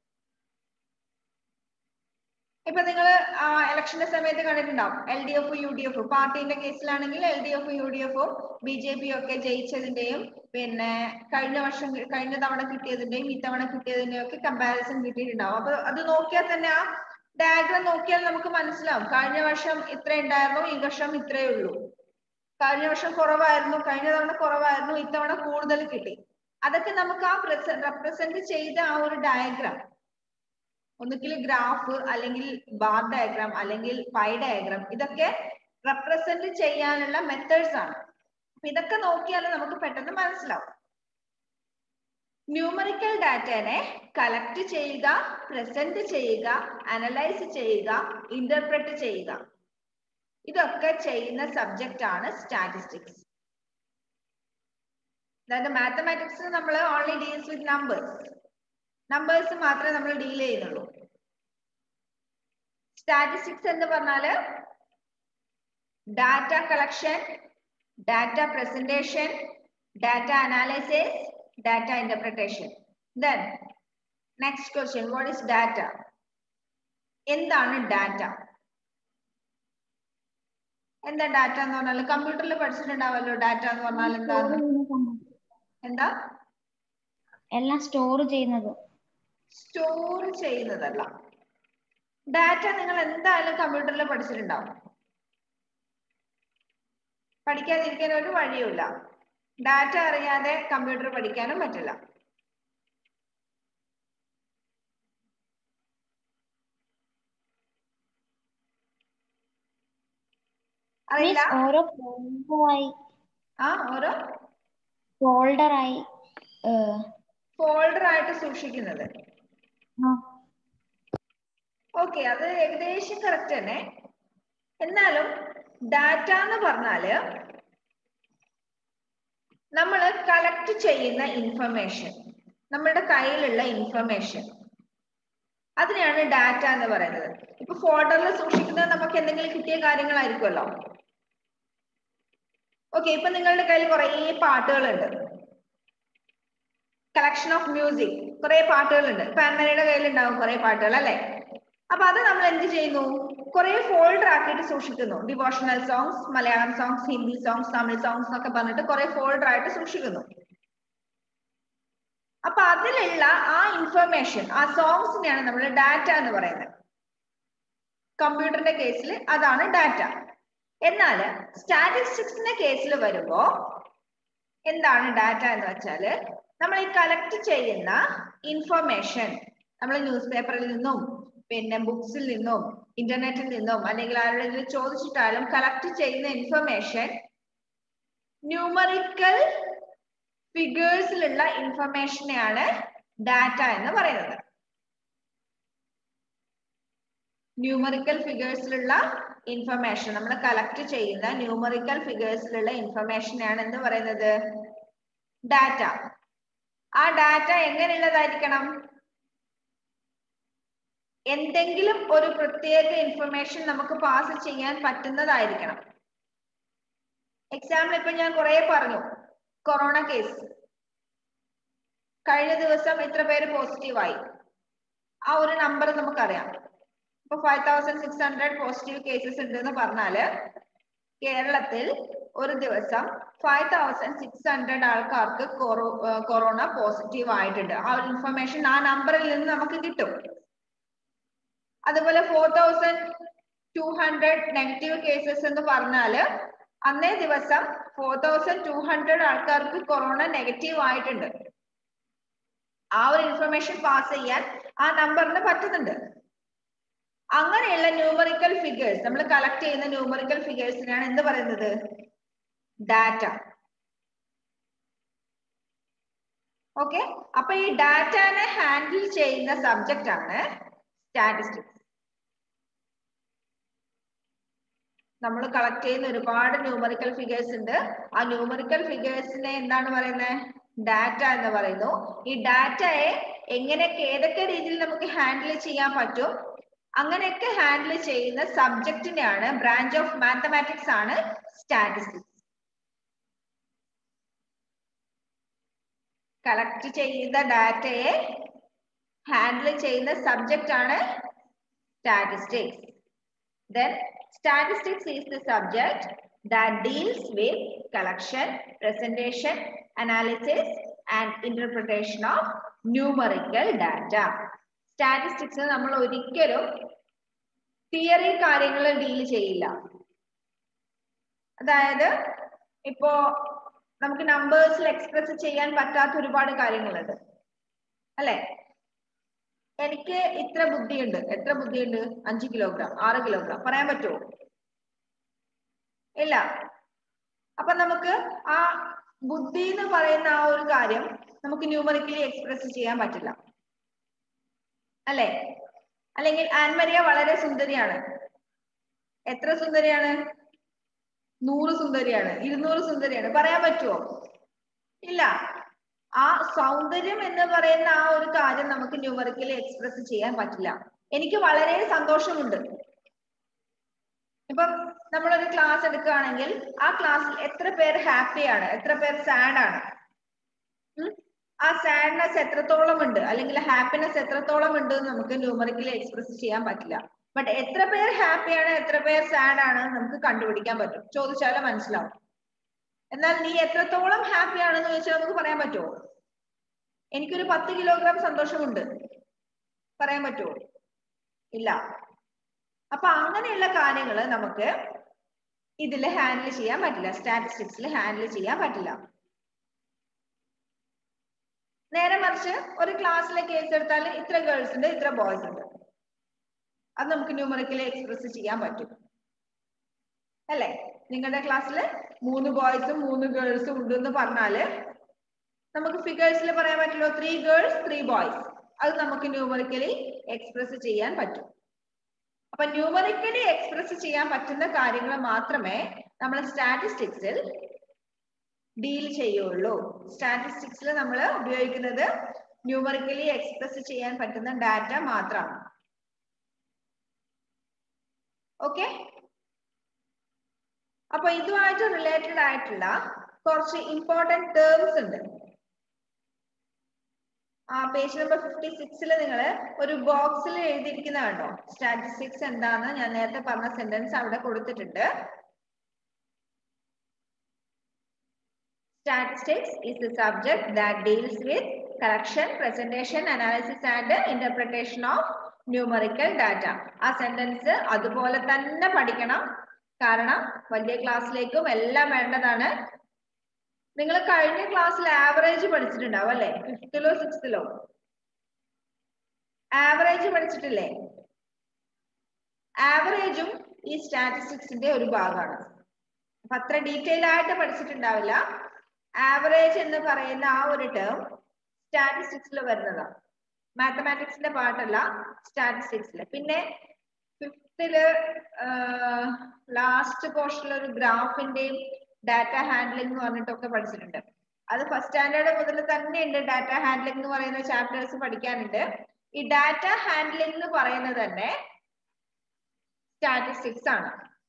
[SPEAKER 2] ഇപ്പൊ നിങ്ങൾ ഇലക്ഷന്റെ സമയത്ത് കണ്ടിട്ടുണ്ടാവും L D F U D F പാർട്ടിന്റെ കേസിലാണെങ്കിൽ L D F U D എഫും ബി ജെ പി ഒക്കെ ജയിച്ചതിന്റെയും പിന്നെ കഴിഞ്ഞ വർഷം കഴിഞ്ഞ തവണ കിട്ടിയതിന്റെയും ഇത്തവണ കിട്ടിയതിന്റെയും ഒക്കെ കമ്പാരിസൺ കിട്ടിയിട്ടുണ്ടാവും അപ്പൊ അത് നോക്കിയാൽ തന്നെ ആ ഡയഗ്രം നോക്കിയാൽ നമുക്ക് മനസ്സിലാവും കഴിഞ്ഞ വർഷം ഇത്ര ഉണ്ടായിരുന്നു ഈ വർഷം ഇത്രയേ ഉള്ളൂ കഴിഞ്ഞ വർഷം കുറവായിരുന്നു കഴിഞ്ഞ തവണ കുറവായിരുന്നു ഇത്തവണ കൂടുതൽ കിട്ടി അതൊക്കെ നമുക്ക് ആ റെപ്രസെന്റ് ചെയ്ത ആ ഒരു ഡയഗ്രാം ഒന്നുകിൽ ഗ്രാഫ് അല്ലെങ്കിൽ ബാർ ഡയഗ്രാം അല്ലെങ്കിൽ പൈ ഡയഗ്രാം ഇതൊക്കെ റെപ്രസെന്റ് ചെയ്യാനുള്ള മെത്തേഡ്സ് ആണ് അപ്പൊ ഇതൊക്കെ നോക്കിയാൽ നമുക്ക് പെട്ടെന്ന് മനസ്സിലാവും ന്യൂമറിക്കൽ ഡാറ്റനെ കളക്ട് ചെയ്യുക പ്രസന്റ് ചെയ്യുക അനലൈസ് ചെയ്യുക ഇന്റർപ്രറ്റ് ചെയ്യുക ഇതൊക്കെ ചെയ്യുന്ന സബ്ജക്റ്റ് ആണ് സ്റ്റാറ്റിസ്റ്റിക്സ് അതായത് മാത്തമാറ്റിക്സ് നമ്മൾ only deals with numbers numbers മാത്രമേ നമ്മൾ ഡീൽ ചെയ്യുന്നുള്ളൂ സ്റ്റാറ്റിസ്റ്റിക്സ് എന്ന് പറഞ്ഞാല് data collection data presentation data analysis data interpretation then next question what is data എന്താണ് ഡാറ്റ എന്താ ഡാറ്റ എന്ന് പറഞ്ഞാൽ കമ്പ്യൂട്ടറിൽ പഠിച്ചിട്ടുണ്ടാവല്ലോ ഡാറ്റ എന്ന് പറഞ്ഞാൽ എന്താണ് എന്താ
[SPEAKER 3] എല്ലാം സ്റ്റോർ ചെയ്യുന്നത്
[SPEAKER 2] സ്റ്റോർ ചെയ്യുന്നതല്ല ഡാറ്റ നിങ്ങൾ എന്തായാലും കമ്പ്യൂട്ടറിൽ പഠിച്ചിട്ടുണ്ടാവും പഠിക്കാതിരിക്കാൻ ഒരു വഴിയുമില്ല ഡാറ്റ അറിയാതെ കമ്പ്യൂട്ടർ പഠിക്കാനും പറ്റില്ല അറിയില്ല
[SPEAKER 3] മീൻസ് ഓരോ ഫോൾഡറായി
[SPEAKER 2] ആ ഓരോ
[SPEAKER 3] ഫോൾഡറായി
[SPEAKER 2] ഫോൾഡർ ആയിട്ട് സൂക്ഷിക്കുന്നത് ഓക്കെ അത് ഏകദേശം കറക്റ്റ് തന്നെ എന്നാലും ഡാറ്റ എന്ന് പറഞ്ഞാല് നമ്മൾ കളക്ട് ചെയ്യുന്ന ഇൻഫർമേഷൻ നമ്മുടെ കയ്യിലുള്ള ഇൻഫർമേഷൻ അതിനെയാണ് ഡാറ്റ എന്ന് പറയുന്നത് ഇപ്പൊ ഫോൾഡറിൽ സൂക്ഷിക്കുന്നത് നമുക്ക് എന്തെങ്കിലും കിട്ടിയ കാര്യങ്ങളായിരിക്കുമല്ലോ ഓക്കെ ഇപ്പൊ നിങ്ങളുടെ കയ്യിൽ കുറെ പാട്ടുകളുണ്ട് കളക്ഷൻ ഓഫ് മ്യൂസിക് കുറെ പാട്ടുകളുണ്ട് ഇപ്പൊ അന്നരയുടെ കയ്യിൽ ഉണ്ടാവും കുറെ പാട്ടുകൾ അല്ലെ അപ്പൊ അത് നമ്മൾ എന്ത് ചെയ്യുന്നു കുറെ ഫോൾഡർ ആക്കിയിട്ട് സൂക്ഷിക്കുന്നു devotional songs Malayalam songs Hindi songs Tamil songs എന്നൊക്കെ പറഞ്ഞിട്ട് കുറെ ഫോൾഡർ ആയിട്ട് സൂക്ഷിക്കുന്നു അപ്പൊ അതിലുള്ള ആ ഇൻഫർമേഷൻ ആ സോങ്സിനെയാണ് നമ്മൾ ഡാറ്റ എന്ന് പറയുന്നത് കമ്പ്യൂട്ടറിന്റെ കേസിൽ അതാണ് ഡാറ്റ എന്നാൽ സ്റ്റാറ്റിസ്റ്റിക്സിന്റെ കേസിൽ വരുമ്പോ എന്താണ് ഡാറ്റ എന്ന് വെച്ചാല് നമ്മൾ ഈ കളക്ട് ചെയ്യുന്ന ഇൻഫർമേഷൻ നമ്മൾ ന്യൂസ് പേപ്പറിൽ നിന്നും പിന്നെ ബുക്സിൽ നിന്നും ഇന്റർനെറ്റിൽ നിന്നും അല്ലെങ്കിൽ ആരുടെങ്കിലും ചോദിച്ചിട്ടാലും കളക്ട് ചെയ്യുന്ന ഇൻഫർമേഷൻ ന്യൂമറിക്കൽ ഫിഗേഴ്സിലുള്ള ഇൻഫർമേഷനെയാണ് ഡാറ്റ എന്ന് പറയുന്നത് ന്യൂമറിക്കൽ ഫിഗേഴ്സിലുള്ള ഇൻഫർമേഷൻ നമ്മൾ കളക്ട് ചെയ്യുന്ന ന്യൂമറിക്കൽ ഫിഗേഴ്സിലുള്ള ഇൻഫർമേഷനെയാണ് എന്ത് പറയുന്നത് ഡാറ്റ ആ ഡാറ്റ എങ്ങനെയുള്ളതായിരിക്കണം എന്തെങ്കിലും ഒരു പ്രത്യേക ഇൻഫർമേഷൻ നമുക്ക് പാസ് ചെയ്യാൻ പറ്റുന്നതായിരിക്കണം എക്സാമ്പിൾ ഇപ്പൊ ഞാൻ കുറെ പറഞ്ഞു കൊറോണ കേസ് കഴിഞ്ഞ ദിവസം ഇത്ര പേര് പോസിറ്റീവായി ആ ഒരു നമ്പർ നമുക്കറിയാം ഇപ്പൊ five thousand six hundred positive cases ഉണ്ട് എന്ന് പറഞ്ഞാല് കേരളത്തിൽ ഒരു ദിവസം ഫൈവ് തൗസൻഡ് സിക്സ് ഹൺഡ്രഡ് ആൾക്കാർക്ക് കൊറോണ പോസിറ്റീവ് ആയിട്ടുണ്ട് ആ ഒരു ഇൻഫർമേഷൻ ആ നമ്പറിൽ നിന്ന് നമുക്ക് കിട്ടും അതുപോലെ four thousand two hundred negative cases എന്ന് പറഞ്ഞാല് അന്നേ ദിവസം ഫോർ തൗസൻഡ് ടു ഹൺഡ്രഡ് ആൾക്കാർക്ക് കൊറോണ നെഗറ്റീവ് ആയിട്ടുണ്ട് ആ ഒരു ഇൻഫർമേഷൻ പാസ് ചെയ്യാൻ ആ നമ്പറിന് പറ്റുന്നുണ്ട് അങ്ങനെയുള്ള ന്യൂമറിക്കൽ ഫിഗേഴ്സ് നമ്മൾ കളക്ട് ചെയ്യുന്ന ന്യൂമറിക്കൽ ഫിഗേഴ്സിനാണ് എന്ത് പറയുന്നത് ഡാറ്റ ഓക്കെ അപ്പൊ ഈ ഡാറ്റാനെ ഹാൻഡിൽ ചെയ്യുന്ന സബ്ജക്റ്റ് ആണ് സ്റ്റാറ്റിസ്റ്റിക്സ് നമ്മൾ കളക്ട് ചെയ്യുന്ന ഒരുപാട് ന്യൂമറിക്കൽ ഫിഗേഴ്സ് ഉണ്ട് ആ ന്യൂമറിക്കൽ ഫിഗേഴ്സിനെ എന്താണ് പറയുന്നത് ഡാറ്റ എന്ന് പറയുന്നു ഈ ഡാറ്റയെ എങ്ങനെയൊക്കെ ഏതൊക്കെ രീതിയിൽ നമുക്ക് ഹാൻഡിൽ ചെയ്യാൻ പറ്റും അങ്ങനെയൊക്കെ ഹാൻഡിൽ ചെയ്യുന്ന സബ്ജക്റ്റിനെയാണ് ബ്രാഞ്ച് ഓഫ് മാത്തമാറ്റിക്സ് ആണ് സ്റ്റാറ്റിസ്റ്റിക്സ് കളക്ട് ചെയ്ത ഡാറ്റയെ ഹാൻഡിൽ ചെയ്യുന്ന സബ്ജക്റ്റ് ആണ് statistics then statistics is the subject that deals with collection, presentation, analysis and interpretation of numerical data. Statistics നമ്മൾ ഒരിക്കലും തിയറി കാര്യങ്ങൾ ഡീൽ ചെയ്യില്ല അതായത് ഇപ്പോ നമുക്ക് നമ്പേഴ്സിൽ എക്സ്പ്രസ് ചെയ്യാൻ പറ്റാത്ത ഒരുപാട് കാര്യങ്ങളുണ്ട് അല്ലെ എനിക്ക് ഇത്ര ബുദ്ധിയുണ്ട് എത്ര ബുദ്ധിയുണ്ട് അഞ്ച് കിലോഗ്രാം ആറ് കിലോഗ്രാം പറയാൻ പറ്റുമോ ഇല്ല അപ്പൊ നമുക്ക് ആ ബുദ്ധി എന്ന് പറയുന്ന ആ ഒരു കാര്യം നമുക്ക് ന്യൂമറിക്കലി എക്സ്പ്രസ് ചെയ്യാൻ പറ്റില്ല അല്ലെ അല്ലെങ്കിൽ ആൻമരിയ വളരെ സുന്ദരിയാണ് എത്ര സുന്ദരിയാണ് നൂറ് സുന്ദരിയാണ് ഇരുന്നൂറ് സുന്ദരിയാണ് പറയാൻ പറ്റുമോ ഇല്ല ആ സൗന്ദര്യം എന്ന് പറയുന്ന ആ ഒരു കാര്യം നമുക്ക് ന്യൂമറിക്കലി എക്സ്പ്രസ് ചെയ്യാൻ പറ്റില്ല എനിക്ക് വളരെ സന്തോഷമുണ്ട് ഇപ്പം നമ്മളൊരു ക്ലാസ് എടുക്കുകയാണെങ്കിൽ ആ ക്ലാസ്സിൽ എത്ര പേർ ഹാപ്പിയാണ് എത്ര പേർ സാഡ് ആണ് ആ സാഡ്നെസ് എത്രത്തോളം ഉണ്ട് അല്ലെങ്കിൽ ഹാപ്പിനെസ് എത്രത്തോളം ഉണ്ട് എന്ന് നമുക്ക് ന്യൂമറിക്കലി എക്സ്പ്രസ് ചെയ്യാൻ പറ്റില്ല ബട്ട് എത്ര പേർ ഹാപ്പിയാണ് എത്ര പേർ സാഡ് ആണ് നമുക്ക് കണ്ടുപിടിക്കാൻ പറ്റും ചോദിച്ചാലേ മനസ്സിലാവും എന്നാൽ നീ എത്രത്തോളം ഹാപ്പി ആണെന്ന് ചോദിച്ചാൽ നമുക്ക് പറയാൻ പറ്റുമോ എനിക്കൊരു പത്ത് കിലോഗ്രാം സന്തോഷമുണ്ട് പറയാൻ പറ്റുമോ ഇല്ല അപ്പൊ അങ്ങനെയുള്ള കാര്യങ്ങൾ നമുക്ക് ഇതിൽ ഹാൻഡിൽ ചെയ്യാൻ പറ്റില്ല സ്റ്റാറ്റിസ്റ്റിക്സിൽ ഹാൻഡിൽ ചെയ്യാൻ പറ്റില്ല നേരെ മറിച്ച് ഒരു ക്ലാസ്സിലെ കേസ് എടുത്താൽ ഇത്ര ഗേൾസ് ഉണ്ട് ഇത്ര ബോയ്സ് ഉണ്ട് അത് നമുക്ക് ന്യൂമറിക്കലി എക്സ്പ്രസ് ചെയ്യാൻ പറ്റും അല്ലേ നിങ്ങളുടെ ക്ലാസ്സിൽ മൂന്ന് ബോയ്സും മൂന്ന് ഗേൾസും ഉണ്ടെന്ന് പറഞ്ഞാല് നമുക്ക് ഫിഗേഴ്സിൽ പറയാൻ പറ്റുള്ളൂ ത്രീ ഗേൾസ് ത്രീ ബോയ്സ് അത് നമുക്ക് ന്യൂമറിക്കലി എക്സ്പ്രസ് ചെയ്യാൻ പറ്റും അപ്പൊ ന്യൂമറിക്കലി എക്സ്പ്രസ് ചെയ്യാൻ പറ്റുന്ന കാര്യങ്ങൾ മാത്രമേ നമ്മൾ സ്റ്റാറ്റിസ്റ്റിക്സിൽ ഡീൽ ചെയ്യുള്ളൂ സ്റ്റാറ്റിസ്റ്റിക്സിൽ നമ്മൾ ഉപയോഗിക്കുന്നത് ന്യൂമറിക്കലി എക്സ്പ്രസ് ചെയ്യാൻ പറ്റുന്ന ഡാറ്റ മാത്രമാണ് ഓക്കെ അപ്പൊ ഇതുമായിട്ട് റിലേറ്റഡ് ആയിട്ടുള്ള കുറച്ച് ഇമ്പോർട്ടൻറ്റ് ടേംസ് ഉണ്ട് ആ പേജ് നമ്പർ ഫിഫ്റ്റി സിക്സിൽ നിങ്ങൾ ഒരു ബോക്സിൽ എഴുതിയിരിക്കുന്ന കണ്ടോ സ്റ്റാറ്റിസ്റ്റിക്സ് എന്താന്ന് ഞാൻ നേരത്തെ പറഞ്ഞ സെന്റൻസ് അവിടെ കൊടുത്തിട്ടുണ്ട് Statistics is the subject that deals with collection, presentation, analysis and interpretation of numerical data. ആ സെന്റൻസ് അതുപോലെ തന്നെ പഠിക്കണം കാരണം വലിയ ക്ലാസ്സിലേക്കും എല്ലാം വേണ്ടതാണ് നിങ്ങൾ കഴിഞ്ഞ ക്ലാസ്സിൽ ആവറേജ് പഠിച്ചിട്ടുണ്ടാവും അല്ലെ ഫിഫ്തിലോ സിക്സ്തിലോ ആവറേജ് പഠിച്ചിട്ടില്ലേ ആവറേജും ഈ സ്റ്റാറ്റിസ്റ്റിക്സിന്റെ ഒരു ഭാഗമാണ് അപ്പൊ അത്ര ഡീറ്റെയിൽ ആയിട്ട് പഠിച്ചിട്ടുണ്ടാവില്ല ആവറേജ് എന്ന് പറയുന്ന ആ ഒരു ടേം സ്റ്റാറ്റിസ്റ്റിക്സിൽ വരുന്നതാണ് മാത്തമാറ്റിക്സിന്റെ പാർട്ടല്ല സ്റ്റാറ്റിസ്റ്റിക്സിൽ പിന്നെ ഫിഫ്തില് ലാസ്റ്റ് പോർഷനിൽ ഒരു ഗ്രാഫിന്റെയും ഡാറ്റ ഹാൻഡ്ലിംഗ് എന്ന് പറഞ്ഞിട്ടൊക്കെ പഠിച്ചിട്ടുണ്ട് അത് ഫസ്റ്റ് സ്റ്റാൻഡേർഡ് മുതൽ തന്നെ ഉണ്ട് ഡാറ്റ ഹാൻഡ്ലിംഗ് എന്ന് പറയുന്ന ചാപ്റ്റേഴ്സ് പഠിക്കാനുണ്ട് ഈ ഡാറ്റ ഹാൻഡ്ലിംഗ് എന്ന് പറയുന്നത് തന്നെ സ്റ്റാറ്റിസ്റ്റിക്സ് ആണ്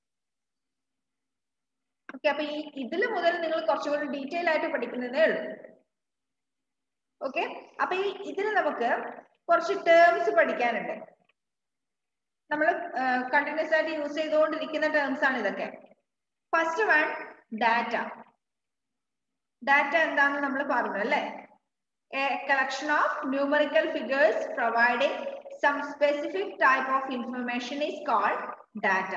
[SPEAKER 2] ഓക്കെ അപ്പൊ ഈ ഇതിൽ മുതൽ നിങ്ങൾ കുറച്ചുകൂടി ഡീറ്റെയിൽ ആയിട്ട് പഠിക്കുന്നതേ ഉള്ളൂ ഓക്കെ അപ്പൊ ഈ ഇതിൽ നമുക്ക് കുറച്ച് ടേംസ് പഠിക്കാനുണ്ട് നമ്മൾ കണ്ടിന്യൂസ് ആയിട്ട് യൂസ് ചെയ്തുകൊണ്ടിരിക്കുന്ന ടേംസ് ആണ് ഇതൊക്കെ ഫസ്റ്റ് വൺ ഡാറ്റ ഡാറ്റ എന്താണെന്ന് നമ്മൾ പറഞ്ഞു അല്ലേ a collection of numerical figures providing some specific type of information is called data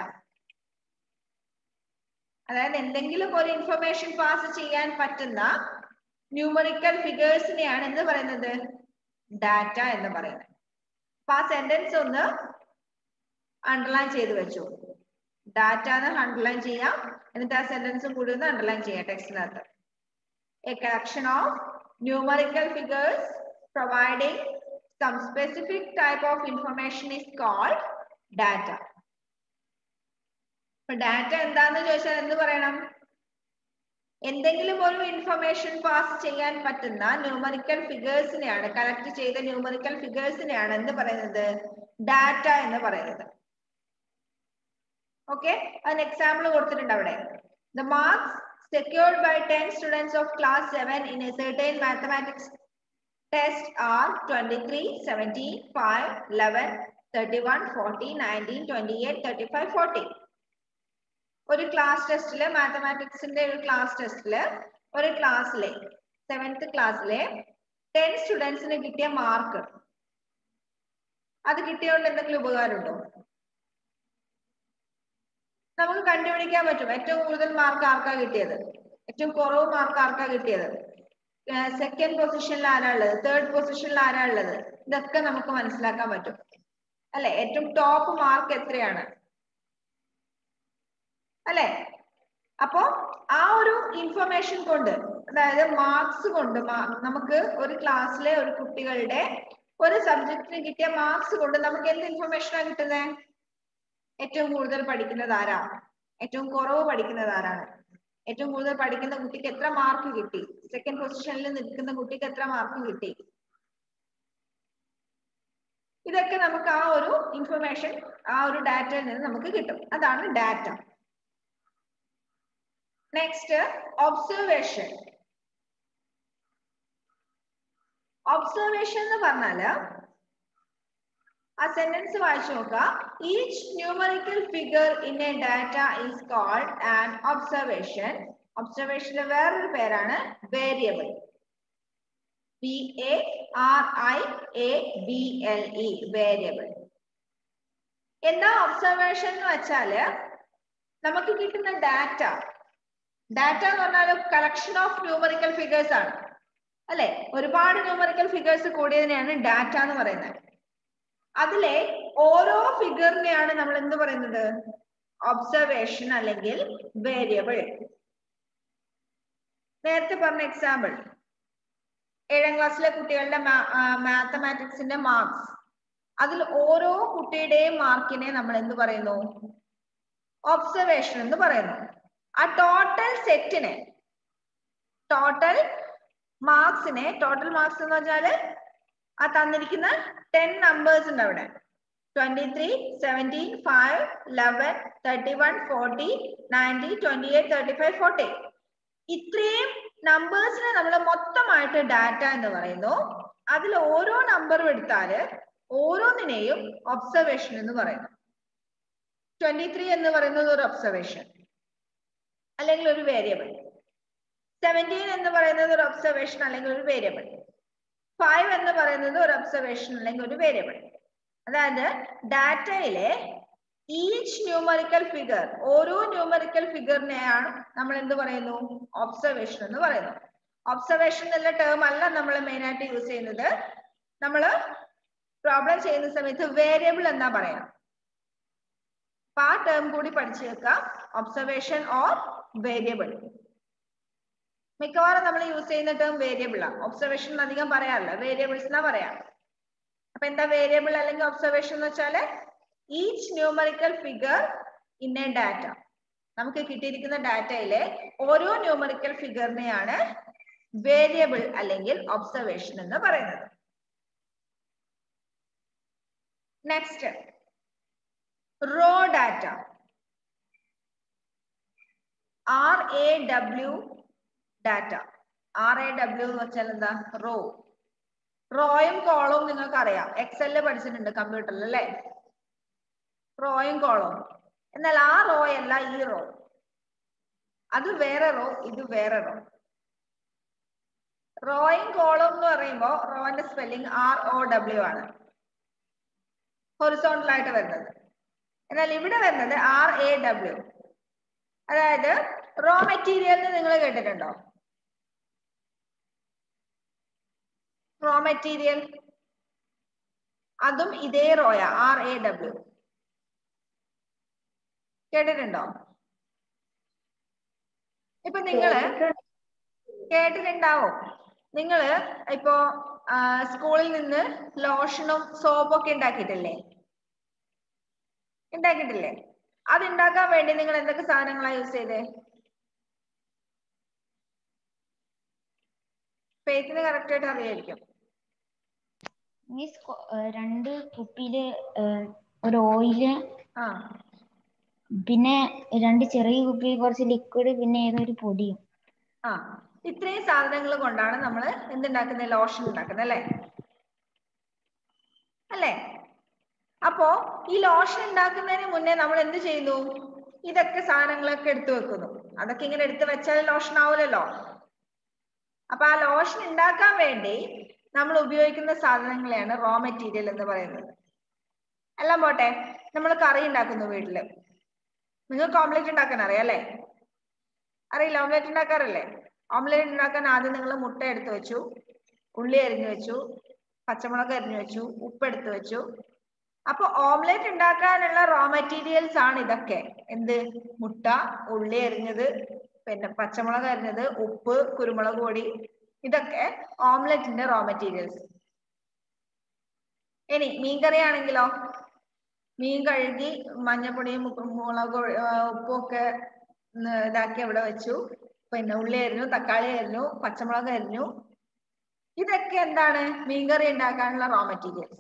[SPEAKER 2] അതായത് എന്തെങ്കിലും ഒരു ഇൻഫർമേഷൻ പാസ് ചെയ്യാൻ പറ്റുന്ന ന്യൂമറിക്കൽ ഫിഗേഴ്സിനെയാണ് എന്ത് പറയുന്നത് ഡാറ്റ എന്ന് പറയുന്നത് അപ്പൊ ആ സെന്റൻസ് ഒന്ന് അണ്ടർലൈൻ ചെയ്ത് വെച്ചു ഡാറ്റ എന്ന് അണ്ടർലൈൻ ചെയ്യാം എന്നിട്ട് ആ സെന്റൻസും കൂടി ഒന്ന് അണ്ടർലൈൻ ചെയ്യാം ടെക്സ്റ്റിനകത്ത് a collection of numerical figures providing some specific type of information is called data ഇപ്പൊ ഡാറ്റ എന്താന്ന് ചോദിച്ചാൽ എന്ത് പറയണം എന്തെങ്കിലും ഒരു ഇൻഫർമേഷൻ പാസ് ചെയ്യാൻ പറ്റുന്ന ന്യൂമറിക്കൽ ഫിഗേഴ്സിനെയാണ് കളക്ട് ചെയ്ത ന്യൂമറിക്കൽ ഫിഗേഴ്സിനെയാണ് എന്ത് പറയുന്നത് ഡാറ്റ എന്ന് പറയുന്നത് ഓക്കെ അതിന് എക്സാമ്പിൾ കൊടുത്തിട്ടുണ്ട് അവിടെ the marks secured by 10 students of class 7 in a certain mathematics test are 23, 17, 5, 11, 31, 40, 19, 28, 35, 40. ഒരു ക്ലാസ് ടെസ്റ്റില് മാത്തമാറ്റിക്സിന്റെ ഒരു ക്ലാസ് ടെസ്റ്റില് ഒരു ക്ലാസ്സിലെ സെവൻത്ത് ക്ലാസ്സിലെ ടെൻ സ്റ്റുഡൻസിന് കിട്ടിയ മാർക്ക് അത് കിട്ടിയതുകൊണ്ട് എന്തെങ്കിലും ഉപകാരമുണ്ടോ നമുക്ക് കണ്ടുപിടിക്കാൻ പറ്റും ഏറ്റവും കൂടുതൽ മാർക്ക് ആർക്കാ കിട്ടിയത് ഏറ്റവും കുറവ് മാർക്ക് ആർക്കാ കിട്ടിയത് സെക്കൻഡ് പൊസിഷനിൽ ആരാ ഉള്ളത് തേർഡ് പൊസിഷനിൽ ആരാ ഉള്ളത് ഇതൊക്കെ നമുക്ക് മനസ്സിലാക്കാൻ പറ്റും അല്ലെ ഏറ്റവും ടോപ്പ് മാർക്ക് എത്രയാണ് അല്ലെ അപ്പോ ആ ഒരു ഇൻഫർമേഷൻ കൊണ്ട് അതായത് മാർക്സ് കൊണ്ട് നമുക്ക് ഒരു ക്ലാസ്സിലെ ഒരു കുട്ടികളുടെ ഒരു സബ്ജക്റ്റിന് കിട്ടിയ മാർക്സ് കൊണ്ട് നമുക്ക് എന്ത് ഇൻഫർമേഷനാണ് കിട്ടുന്നത് ഏറ്റവും കൂടുതൽ പഠിക്കുന്നത് ആരാ ഏറ്റവും കുറവ് പഠിക്കുന്നത് ആരാണ് ഏറ്റവും കൂടുതൽ പഠിക്കുന്ന കുട്ടിക്ക് എത്ര മാർക്ക് കിട്ടി സെക്കൻഡ് പൊസിഷനിൽ നിൽക്കുന്ന കുട്ടിക്ക് എത്ര മാർക്ക് കിട്ടി ഇതൊക്കെ നമുക്ക് ആ ഒരു ഇൻഫർമേഷൻ ആ ഒരു ഡാറ്റയിൽ നിന്ന് നമുക്ക് കിട്ടും അതാണ് ഡാറ്റ നെക്സ്റ്റ് ഒബ്സർവേഷൻ ഒബ്സർവേഷൻ എന്ന് പറഞ്ഞാല് ആ സെന്റൻസ് വായിച്ചു നോക്കുക each numerical figure in a data is called and observation ഒബ്സർവേഷന്റെ വേറൊരു പേരാണ് variable V A R I A B L E variable എന്താ ഒബ്സർവേഷൻ എന്ന് വെച്ചാല് നമുക്ക് കിട്ടുന്ന ഡാറ്റ ഡാറ്റ എന്ന് പറഞ്ഞാൽ കളക്ഷൻ ഓഫ് ന്യൂമറിക്കൽ ഫിഗേഴ്സ് ആണ് അല്ലെ ഒരുപാട് ന്യൂമറിക്കൽ ഫിഗേഴ്സ് കൂടിയതിനെയാണ് ഡാറ്റ എന്ന് പറയുന്നത് അതിലെ ഓരോ ഫിഗറിനെയാണ് നമ്മൾ എന്ത് പറയുന്നത് ഒബ്സർവേഷൻ അല്ലെങ്കിൽ വേരിയബിൾ നേരത്തെ പറഞ്ഞ എക്സാമ്പിൾ ഏഴാം ക്ലാസ്സിലെ കുട്ടികളുടെ മാത്തമാറ്റിക്സിന്റെ മാർക്സ് അതിൽ ഓരോ കുട്ടിയുടെയും മാർക്കിനെ നമ്മൾ എന്ത് പറയുന്നു ഒബ്സർവേഷൻ എന്ന് പറയുന്നു ആ ടോട്ടൽ സെറ്റിനെ ടോട്ടൽ മാർക്സിനെ ടോട്ടൽ മാർക്സ് എന്ന് പറഞ്ഞാല് ആ തന്നിരിക്കുന്ന ടെൻ നമ്പേഴ്സ് ഉണ്ട് അവിടെ twenty three seventeen five eleven thirty one forty ninety twenty eight thirty five forty ഇത്രയും നമ്പേഴ്സിനെ നമ്മൾ മൊത്തമായിട്ട് ഡാറ്റ എന്ന് പറയുന്നു അതിൽ ഓരോ നമ്പറും എടുത്താല് ഓരോന്നിനെയും ഒബ്സർവേഷൻ എന്ന് പറയുന്നു ട്വന്റി ത്രീ എന്ന് പറയുന്നത് ഒരു ഒബ്സർവേഷൻ അല്ലെങ്കിൽ ഒരു വേരിയബിൾ സെവൻറ്റീൻ എന്ന് പറയുന്നത് ഒരു ഒബ്സർവേഷൻ അല്ലെങ്കിൽ ഒരു വേരിയബിൾ ഫൈവ് എന്ന് പറയുന്നത് ഒരു ഒബ്സർവേഷൻ അല്ലെങ്കിൽ ഒരു വേരിയബിൾ അതായത് ഡാറ്റയിലെ ഈച്ച് ന്യൂമറിക്കൽ ഫിഗർ ഓരോ ന്യൂമറിക്കൽ ഫിഗറിനെയാണ് നമ്മൾ എന്ത് പറയുന്നു ഒബ്സർവേഷൻ എന്ന് പറയുന്നു ഒബ്സർവേഷൻ എന്നുള്ള ടേം അല്ല നമ്മൾ മെയിൻ ആയിട്ട് യൂസ് ചെയ്യുന്നത് നമ്മൾ പ്രോബ്ലം ചെയ്യുന്ന സമയത്ത് വേരിയബിൾ എന്നാ പറയാം അപ്പൊ ആ ടേം കൂടി പഠിച്ചു വെക്കാം ഒബ്സർവേഷൻ ഓർ വേരിയബിൾ മിക്കവാറും നമ്മൾ യൂസ് ചെയ്യുന്ന ടേം വേരിയബിൾ ആണ് ഒബ്സർവേഷൻ അധികം പറയാറില്ല വേരിയബിൾസ് എന്നാ പറയാം അപ്പൊ എന്താ വേരിയബിൾ അല്ലെങ്കിൽ ഒബ്സർവേഷൻ എന്ന് വെച്ചാല് each numerical figure in a data നമുക്ക് കിട്ടിയിരിക്കുന്ന ഡാറ്റയിലെ ഓരോ ന്യൂമറിക്കൽ ഫിഗറിനെയാണ് വേരിയബിൾ അല്ലെങ്കിൽ ഒബ്സർവേഷൻ എന്ന് പറയുന്നത് next raw data R A W data R A W എന്ന് വെച്ചാൽ എന്താ റോ റോയും കോളവും നിങ്ങൾക്ക് അറിയാം എക്സലില് പഠിച്ചിട്ടുണ്ട് കമ്പ്യൂട്ടറിൽ അല്ലേ റോയും കോളവും എന്നാൽ ആ റോ അല്ല ഈ റോ അത് വേറെ റോ ഇത് വേറെ റോ റോയും കോളവും എന്ന് പറയുമ്പോൾ റോന്റെ സ്പെല്ലിംഗ് ആർ ഒ ഡബ്ല്യു ആണ് ഹൊറിസോണ്ടൽ ആയിട്ട് വരുന്നത് എന്നാൽ ഇവിടെ വരുന്നത് ആർ എ ഡബ്ല്യു അതായത് റോ മെറ്റീരിയൽ നിങ്ങൾ കേട്ടിട്ടുണ്ടോ റോ മെറ്റീരിയൽ അതും ഇതേ റോയ ആർ എ ഡബ്ല്യു കേട്ടിട്ടുണ്ടോ ഇപ്പൊ നിങ്ങള് കേട്ടിട്ടുണ്ടാവും നിങ്ങള് ഇപ്പോ സ്കൂളിൽ നിന്ന് ലോഷനും സോപ്പും ഒക്കെ ഉണ്ടാക്കിയിട്ടില്ലേ ഉണ്ടാക്കിയിട്ടില്ലേ അത് ഉണ്ടാക്കാൻ വേണ്ടി നിങ്ങൾ എന്തൊക്കെ സാധനങ്ങളാ യൂസ് ചെയ്തേ ഫേസിന് കറക്റ്റ് ആയിട്ട് അറിയായിരിക്കും
[SPEAKER 3] മീൻസ് രണ്ട് കുപ്പിയില് ഏഹ്, ഒരു ഓയില്
[SPEAKER 2] ആ
[SPEAKER 3] പിന്നെ രണ്ട് ചെറിയ കുപ്പിയിൽ കുറച്ച് ലിക്വിഡ് പിന്നെ ഏതൊരു പൊടിയും
[SPEAKER 2] ആ ഇത്രയും സാധനങ്ങൾ കൊണ്ടാണ് നമ്മൾ എന്തുണ്ടാക്കുന്നത് ലോഷൻ ഉണ്ടാക്കുന്നത് അല്ലേ അല്ലേ അപ്പോ ഈ ലോഷൻ ഉണ്ടാക്കുന്നതിന് മുന്നേ നമ്മൾ എന്ത് ചെയ്യുന്നു ഇതൊക്കെ സാധനങ്ങളൊക്കെ എടുത്തു വെക്കുന്നു അതൊക്കെ ഇങ്ങനെ എടുത്തു വെച്ചാൽ ലോഷൻ ആവില്ലല്ലോ അപ്പൊ ആ ലോഷൻ ഉണ്ടാക്കാൻ വേണ്ടി നമ്മൾ ഉപയോഗിക്കുന്ന സാധനങ്ങളെയാണ് റോ മെറ്റീരിയൽ എന്ന് പറയുന്നത് എല്ലാം പോട്ടെ നമ്മൾ കറി ഉണ്ടാക്കുന്നു വീട്ടില് നിങ്ങൾക്ക് ഓംലെറ്റ് ഉണ്ടാക്കാൻ അറിയാം അല്ലേ അറിയില്ല ഓംലെറ്റ് ഉണ്ടാക്കാറില്ലേ ഓംലെറ്റ് ഉണ്ടാക്കാൻ ആദ്യം നിങ്ങൾ മുട്ട എടുത്തു വെച്ചു ഉള്ളി അരിഞ്ഞു വെച്ചു പച്ചമുളക് അരിഞ്ഞു വെച്ചു ഉപ്പ് എടുത്തു വെച്ചു അപ്പൊ ഓംലെറ്റ് ഉണ്ടാക്കാനുള്ള റോ മെറ്റീരിയൽസ് ആണ് ഇതൊക്കെ എന്ത് മുട്ട ഉള്ളി അരിഞ്ഞത് പിന്നെ പച്ചമുളക് അരിഞ്ഞത് ഉപ്പ് കുരുമുളക് പൊടി ഇതൊക്കെ ഓംലെറ്റിന്റെ റോ മെറ്റീരിയൽസ് ഇനി മീൻകറി ആണെങ്കിലോ മീൻ കഴുകി മഞ്ഞപ്പൊടിയും ഉപ്പ് മുളക് പൊടി- ആ, ഉപ്പും ഒക്കെ ഒന്ന് ഇതാക്കി അവിടെ വെച്ചു പിന്നെ ഉള്ളി അരിഞ്ഞു തക്കാളി അരിഞ്ഞു പച്ചമുളക് അരിഞ്ഞു ഇതൊക്കെ എന്താണ് മീൻകറി ഉണ്ടാക്കാനുള്ള റോ മെറ്റീരിയൽസ്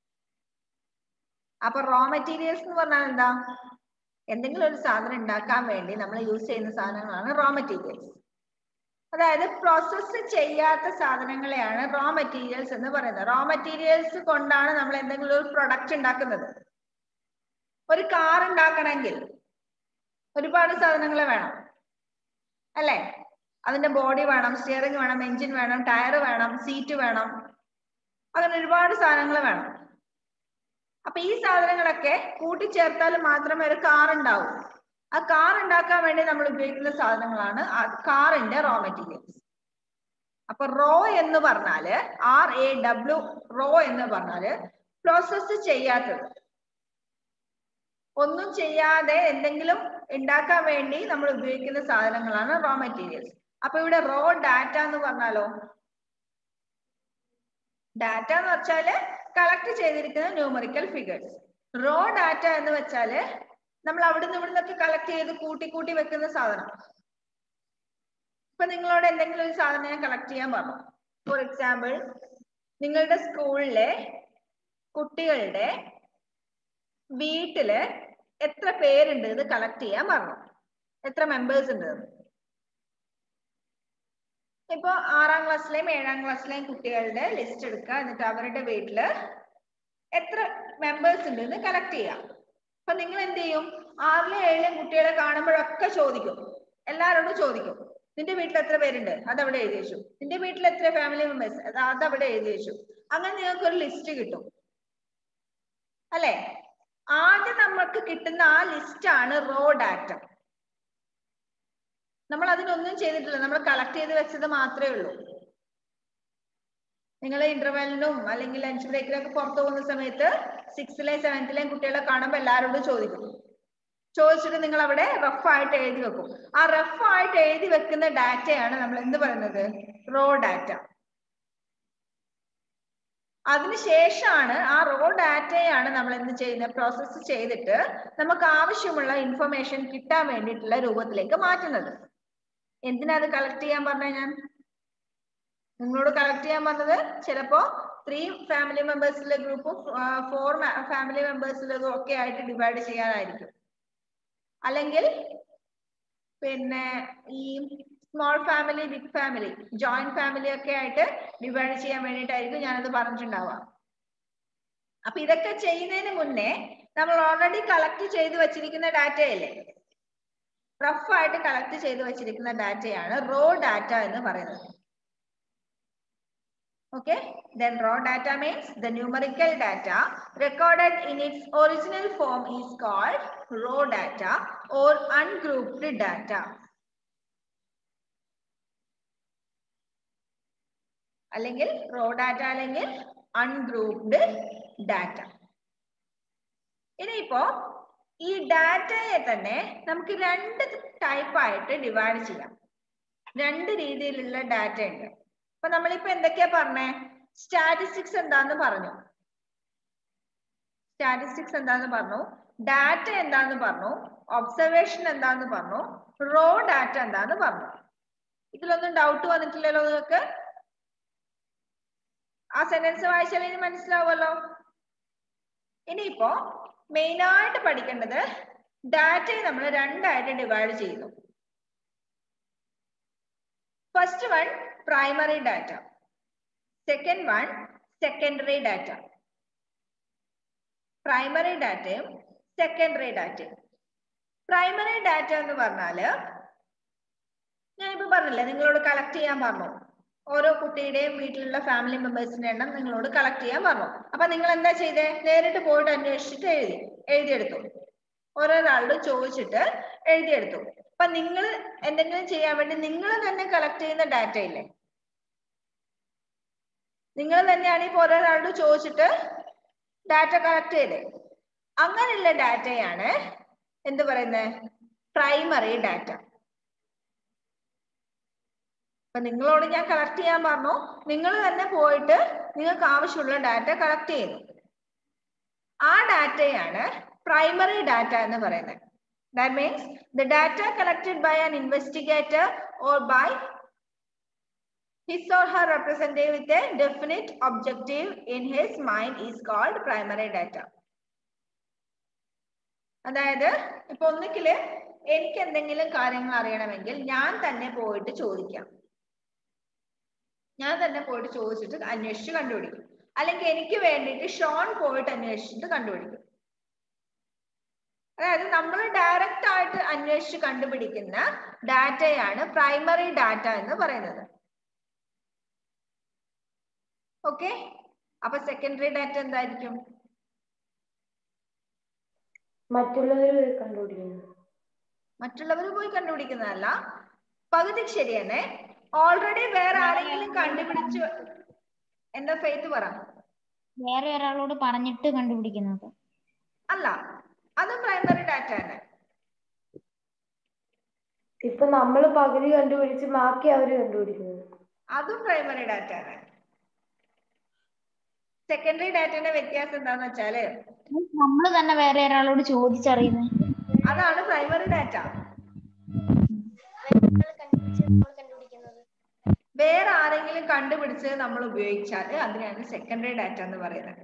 [SPEAKER 2] അപ്പൊ റോ മെറ്റീരിയൽസ് എന്ന് പറഞ്ഞാൽ എന്താ എന്തെങ്കിലും ഒരു സാധനം ഉണ്ടാക്കാൻ വേണ്ടി നമ്മൾ യൂസ് ചെയ്യുന്ന സാധനങ്ങളാണ് റോ മെറ്റീരിയൽസ് അതായത് പ്രോസസ്സ് ചെയ്യാത്ത സാധനങ്ങളെയാണ് റോ മെറ്റീരിയൽസ് എന്ന് പറയുന്നത് റോ മെറ്റീരിയൽസ് കൊണ്ടാണ് നമ്മൾ എന്തെങ്കിലും ഒരു പ്രൊഡക്റ്റ് ഉണ്ടാക്കുന്നത് ഒരു കാർ ഉണ്ടാക്കണമെങ്കിൽ ഒരുപാട് സാധനങ്ങൾ വേണം അല്ലേ അതിന്റെ ബോഡി വേണം സ്റ്റിയറിംഗ് വേണം എഞ്ചിൻ വേണം ടയർ വേണം സീറ്റ് വേണം അങ്ങനെ ഒരുപാട് സാധനങ്ങൾ വേണം അപ്പൊ ഈ സാധനങ്ങളൊക്കെ കൂട്ടിച്ചേർത്താൽ മാത്രമേ ഒരു കാർ ഉണ്ടാവൂ ആ കാർ ഉണ്ടാക്കാൻ വേണ്ടി നമ്മൾ ഉപയോഗിക്കുന്ന സാധനങ്ങളാണ് കാറിന്റെ റോ മെറ്റീരിയൽസ് അപ്പൊ റോ എന്ന് പറഞ്ഞാല് ആർ എ ഡബ്ല്യു റോ എന്ന് പറഞ്ഞാല് പ്രോസസ് ചെയ്യാത്തത് ഒന്നും ചെയ്യാതെ എന്തെങ്കിലും ഉണ്ടാക്കാൻ വേണ്ടി നമ്മൾ ഉപയോഗിക്കുന്ന സാധനങ്ങളാണ് റോ മെറ്റീരിയൽസ് അപ്പൊ ഇവിടെ റോ ഡാറ്റ എന്ന് പറഞ്ഞാലോ ഡാറ്റ എന്ന് വെച്ചാല് കളക്ട് ചെയ്തിരിക്കുന്ന ന്യൂമറിക്കൽ ഫിഗേഴ്സ് റോ ഡാറ്റ എന്ന് വെച്ചാല് നമ്മൾ അവിടുന്ന് ഇവിടുന്നൊക്കെ കളക്ട് ചെയ്ത് കൂട്ടി കൂട്ടി വെക്കുന്ന സാധനം ഇപ്പൊ നിങ്ങളോട് എന്തെങ്കിലും ഒരു സാധനം ഞാൻ കളക്ട് ചെയ്യാൻ പറഞ്ഞു ഫോർ എക്സാമ്പിൾ നിങ്ങളുടെ സ്കൂളിലെ കുട്ടികളുടെ വീട്ടില് എത്ര പേരുണ്ട് ഇത് കളക്ട് ചെയ്യാൻ പറഞ്ഞു എത്ര മെമ്പേഴ്സ് ഉണ്ട് എന്ന്. ഇപ്പൊ ആറാം ക്ലാസ്സിലെയും ഏഴാം ക്ലാസ്സിലെയും കുട്ടികളുടെ ലിസ്റ്റ് എടുക്കുക എന്നിട്ട് അവരുടെ വീട്ടില് എത്ര മെമ്പേഴ്സ് ഉണ്ട് എന്ന് കളക്ട് ചെയ്യാം അപ്പൊ നിങ്ങൾ എന്ത് ചെയ്യും ആറിലെ ഏഴിലെയും കുട്ടികളെ കാണുമ്പോഴൊക്കെ ചോദിക്കും എല്ലാവരോടും ചോദിക്കും നിന്റെ വീട്ടിൽ എത്ര പേരുണ്ട് അതവിടെ എഴുതി വെച്ചു നിന്റെ വീട്ടിൽ എത്ര ഫാമിലി മെമ്പേഴ്സ് അത് അതവിടെ എഴുതി വെച്ചു അങ്ങനെ നിങ്ങൾക്ക് ഒരു ലിസ്റ്റ് കിട്ടും അല്ലെ ആദ്യം നമുക്ക് കിട്ടുന്ന ആ ലിസ്റ്റ് ആണ് റോ ഡാറ്റ നമ്മൾ അതിനൊന്നും ചെയ്തിട്ടില്ല നമ്മൾ കളക്ട് ചെയ്ത് വെച്ചത് മാത്രമേ ഉള്ളൂ നിങ്ങൾ ഇന്റർവെല്ലിനും അല്ലെങ്കിൽ ലഞ്ച് ബ്രേക്കിലൊക്കെ പുറത്തു പോകുന്ന സമയത്ത് സിക്സ്ത്തിലെയും സെവൻത്തിലെയും കുട്ടികളെ കാണുമ്പോൾ എല്ലാവരോടും ചോദിക്കും ചോദിച്ചിട്ട് നിങ്ങൾ അവിടെ റഫ് ആയിട്ട് എഴുതി വെക്കും ആ റഫ് ആയിട്ട് എഴുതി വെക്കുന്ന ഡാറ്റയാണ് നമ്മൾ എന്ത് പറയുന്നത് റോ ഡാറ്റ അതിനുശേഷമാണ് ആ റോ ഡാറ്റയാണ് നമ്മൾ എന്ത് ചെയ്യുന്നത് പ്രോസസ്സ് ചെയ്തിട്ട് നമുക്ക് ആവശ്യമുള്ള ഇൻഫർമേഷൻ കിട്ടാൻ വേണ്ടിയിട്ടുള്ള രൂപത്തിലേക്ക് മാറ്റുന്നത് എന്തിനാ അത് കളക്ട് ചെയ്യാൻ പറഞ്ഞ ഞാൻ നിങ്ങളോട് കളക്ട് ചെയ്യാൻ പറഞ്ഞത് ചിലപ്പോ ത്രീ ഫാമിലി മെമ്പേഴ്സിലെ ഗ്രൂപ്പും ഫോർ ഫാമിലി മെമ്പേഴ്സിലും ഒക്കെ ആയിട്ട് ഡിവൈഡ് ചെയ്യാനായിരിക്കും അല്ലെങ്കിൽ പിന്നെ ഈ small family big family joint family ഒക്കെ ആയിട്ട് ഡിവൈഡ് ചെയ്യാൻ വേണ്ടിയിട്ടായിരിക്കും ഞാനത് പറഞ്ഞിട്ടുണ്ടാവുക അപ്പൊ ഇതൊക്കെ ചെയ്യുന്നതിന് മുന്നേ നമ്മൾ ഓൾറെഡി കളക്ട് ചെയ്ത് വെച്ചിരിക്കുന്ന ഡാറ്റയല്ലേ റഫ് ആയിട്ട് കളക്ട് ചെയ്ത് വെച്ചിരിക്കുന്ന ഡാറ്റയാണ് റോ ഡാറ്റ എന്ന് പറയുന്നത് okay then raw data means the numerical data recorded in its original form is called raw data or ungrouped data അല്ലെങ്കിൽ റോ ഡാറ്റ അല്ലെങ്കിൽ അൺഗ്രൂപ്ഡ് ഡാറ്റ ഇനിയിപ്പോ ഈ ഡാറ്റയെ തന്നെ നമുക്ക് രണ്ട് ടൈപ്പ് ആയിട്ട് ഡിവൈഡ് ചെയ്യാം രണ്ട് രീതിയിലുള്ള ഡാറ്റ ഉണ്ട് അപ്പൊ നമ്മളിപ്പോ എന്തൊക്കെയാ പറഞ്ഞേ സ്റ്റാറ്റിസ്റ്റിക്സ് എന്താന്ന് പറഞ്ഞു സ്റ്റാറ്റിസ്റ്റിക്സ് എന്താന്ന് പറഞ്ഞു ഡാറ്റ എന്താന്ന് പറഞ്ഞു ഒബ്സർവേഷൻ എന്താന്ന് പറഞ്ഞു റോ ഡാറ്റ എന്താന്ന് പറഞ്ഞു ഇതിലൊന്നും ഡൗട്ട് വന്നിട്ടില്ലല്ലോ നിങ്ങൾക്ക് ആ സെന്റൻസ് വായിച്ചാൽ ഇനി മനസ്സിലാവുമല്ലോ ഇനിയിപ്പോ മെയിൻ ആയിട്ട് പഠിക്കേണ്ടത് ഡാറ്റയെ നമ്മൾ രണ്ടായിട്ട് ഡിവൈഡ് ചെയ്യുന്നു first one primary data. Second one, secondary data. Primary ഡാറ്റയും സെക്കൻഡറി ഡാറ്റയും പ്രൈമറി ഡാറ്റ എന്ന് പറഞ്ഞാല് ഞാനിപ്പോ പറഞ്ഞില്ലേ നിങ്ങളോട് കളക്ട് ചെയ്യാൻ പറഞ്ഞു ഓരോ കുട്ടിയുടെയും വീട്ടിലുള്ള ഫാമിലി മെമ്പേഴ്സിന്റെ എണ്ണം നിങ്ങളോട് കളക്ട് ചെയ്യാൻ പറഞ്ഞു അപ്പൊ നിങ്ങൾ എന്താ ചെയ്തേ നേരിട്ട് പോയിട്ട് അന്വേഷിച്ചിട്ട് എഴുതി എഴുതിയെടുത്തു ഓരോരാളോട് ചോദിച്ചിട്ട് എഴുതിയെടുത്തു അപ്പൊ നിങ്ങൾ എന്തെങ്കിലും ചെയ്യാൻ വേണ്ടി നിങ്ങൾ തന്നെ കളക്ട് ചെയ്യുന്ന ഡാറ്റ ഇല്ലേ നിങ്ങൾ തന്നെയാണ് ഇപ്പൊ ഓരോരാളോട് ചോദിച്ചിട്ട് ഡാറ്റ കളക്ട് ചെയ്തേ അങ്ങനെയുള്ള ഡാറ്റയാണ് എന്ത് പറയുന്നത് പ്രൈമറി ഡാറ്റ അപ്പൊ നിങ്ങളോട് ഞാൻ കളക്ട് ചെയ്യാൻ പറഞ്ഞു നിങ്ങൾ തന്നെ പോയിട്ട് നിങ്ങൾക്ക് ആവശ്യമുള്ള ഡാറ്റ കളക്ട് ചെയ്യുന്നു ആ ഡാറ്റയാണ് പ്രൈമറി ഡാറ്റ എന്ന് പറയുന്നത് That means the data collected by an investigator or by his or her representative with a definite objective in his mind is called primary data. അതായത് ഇപ്പൊ ഒന്നിക്കില് എനിക്ക് എന്തെങ്കിലും കാര്യങ്ങൾ അറിയണമെങ്കിൽ ഞാൻ തന്നെ പോയിട്ട് ചോദിക്കാം ഞാൻ തന്നെ പോയിട്ട് ചോദിച്ചിട്ട് അന്വേഷിച്ച് കണ്ടുപിടിക്കും അല്ലെങ്കിൽ എനിക്ക് വേണ്ടിയിട്ട് ഷോൺ പോയിട്ട് അന്വേഷിച്ചിട്ട് കണ്ടുപിടിക്കും അതായത് നമ്മൾ ഡയറക്റ്റ് ആയിട്ട് അന്വേഷിച്ച് കണ്ടുപിടിക്കുന്ന ഡാറ്റയാണ് പ്രൈമറി ഡാറ്റ എന്ന് പറയുന്നത് ഓക്കെ അപ്പൊ സെക്കൻഡറി ഡാറ്റ എന്തായിരിക്കും
[SPEAKER 1] മറ്റുള്ളവർ കണ്ടുപിടിക്കുന്നു
[SPEAKER 2] മറ്റുള്ളവർ പോയി കണ്ടുപിടിക്കുന്നതല്ല പകുതി ശരി തന്നെ ഓൾറെഡി വേറെ ആരെങ്കിലും കണ്ടുപിടിച്ചു എന്താ ഫെയ്ത്ത് പറ
[SPEAKER 3] വേറെ ഒരാളോട് പറഞ്ഞിട്ട് കണ്ടുപിടിക്കുന്നത്
[SPEAKER 2] അല്ല അതും പ്രൈമറി ഡാറ്റ തന്നെ
[SPEAKER 1] ഇപ്പൊ നമ്മൾ പകുതി കണ്ടുപിടിച്ച് ബാക്കി അവര് കണ്ടുപിടിക്കുന്നത്
[SPEAKER 2] അതും പ്രൈമറി ഡാറ്റ ആണ് സെക്കൻഡറി ഡാറ്റയുടെ വ്യത്യാസം എന്താന്ന് വെച്ചാല്
[SPEAKER 3] നമ്മൾ തന്നെ വേറെ ഒരാളോട് ചോദിച്ചറിയുന്നത്
[SPEAKER 2] അതാണ് പ്രൈമറി ഡാറ്റ വേറെ ആരെങ്കിലും കണ്ടുപിടിച്ച് നമ്മൾ ഉപയോഗിച്ചാൽ അതിനെയാണ് സെക്കൻഡറി ഡാറ്റ എന്ന് പറയുന്നത്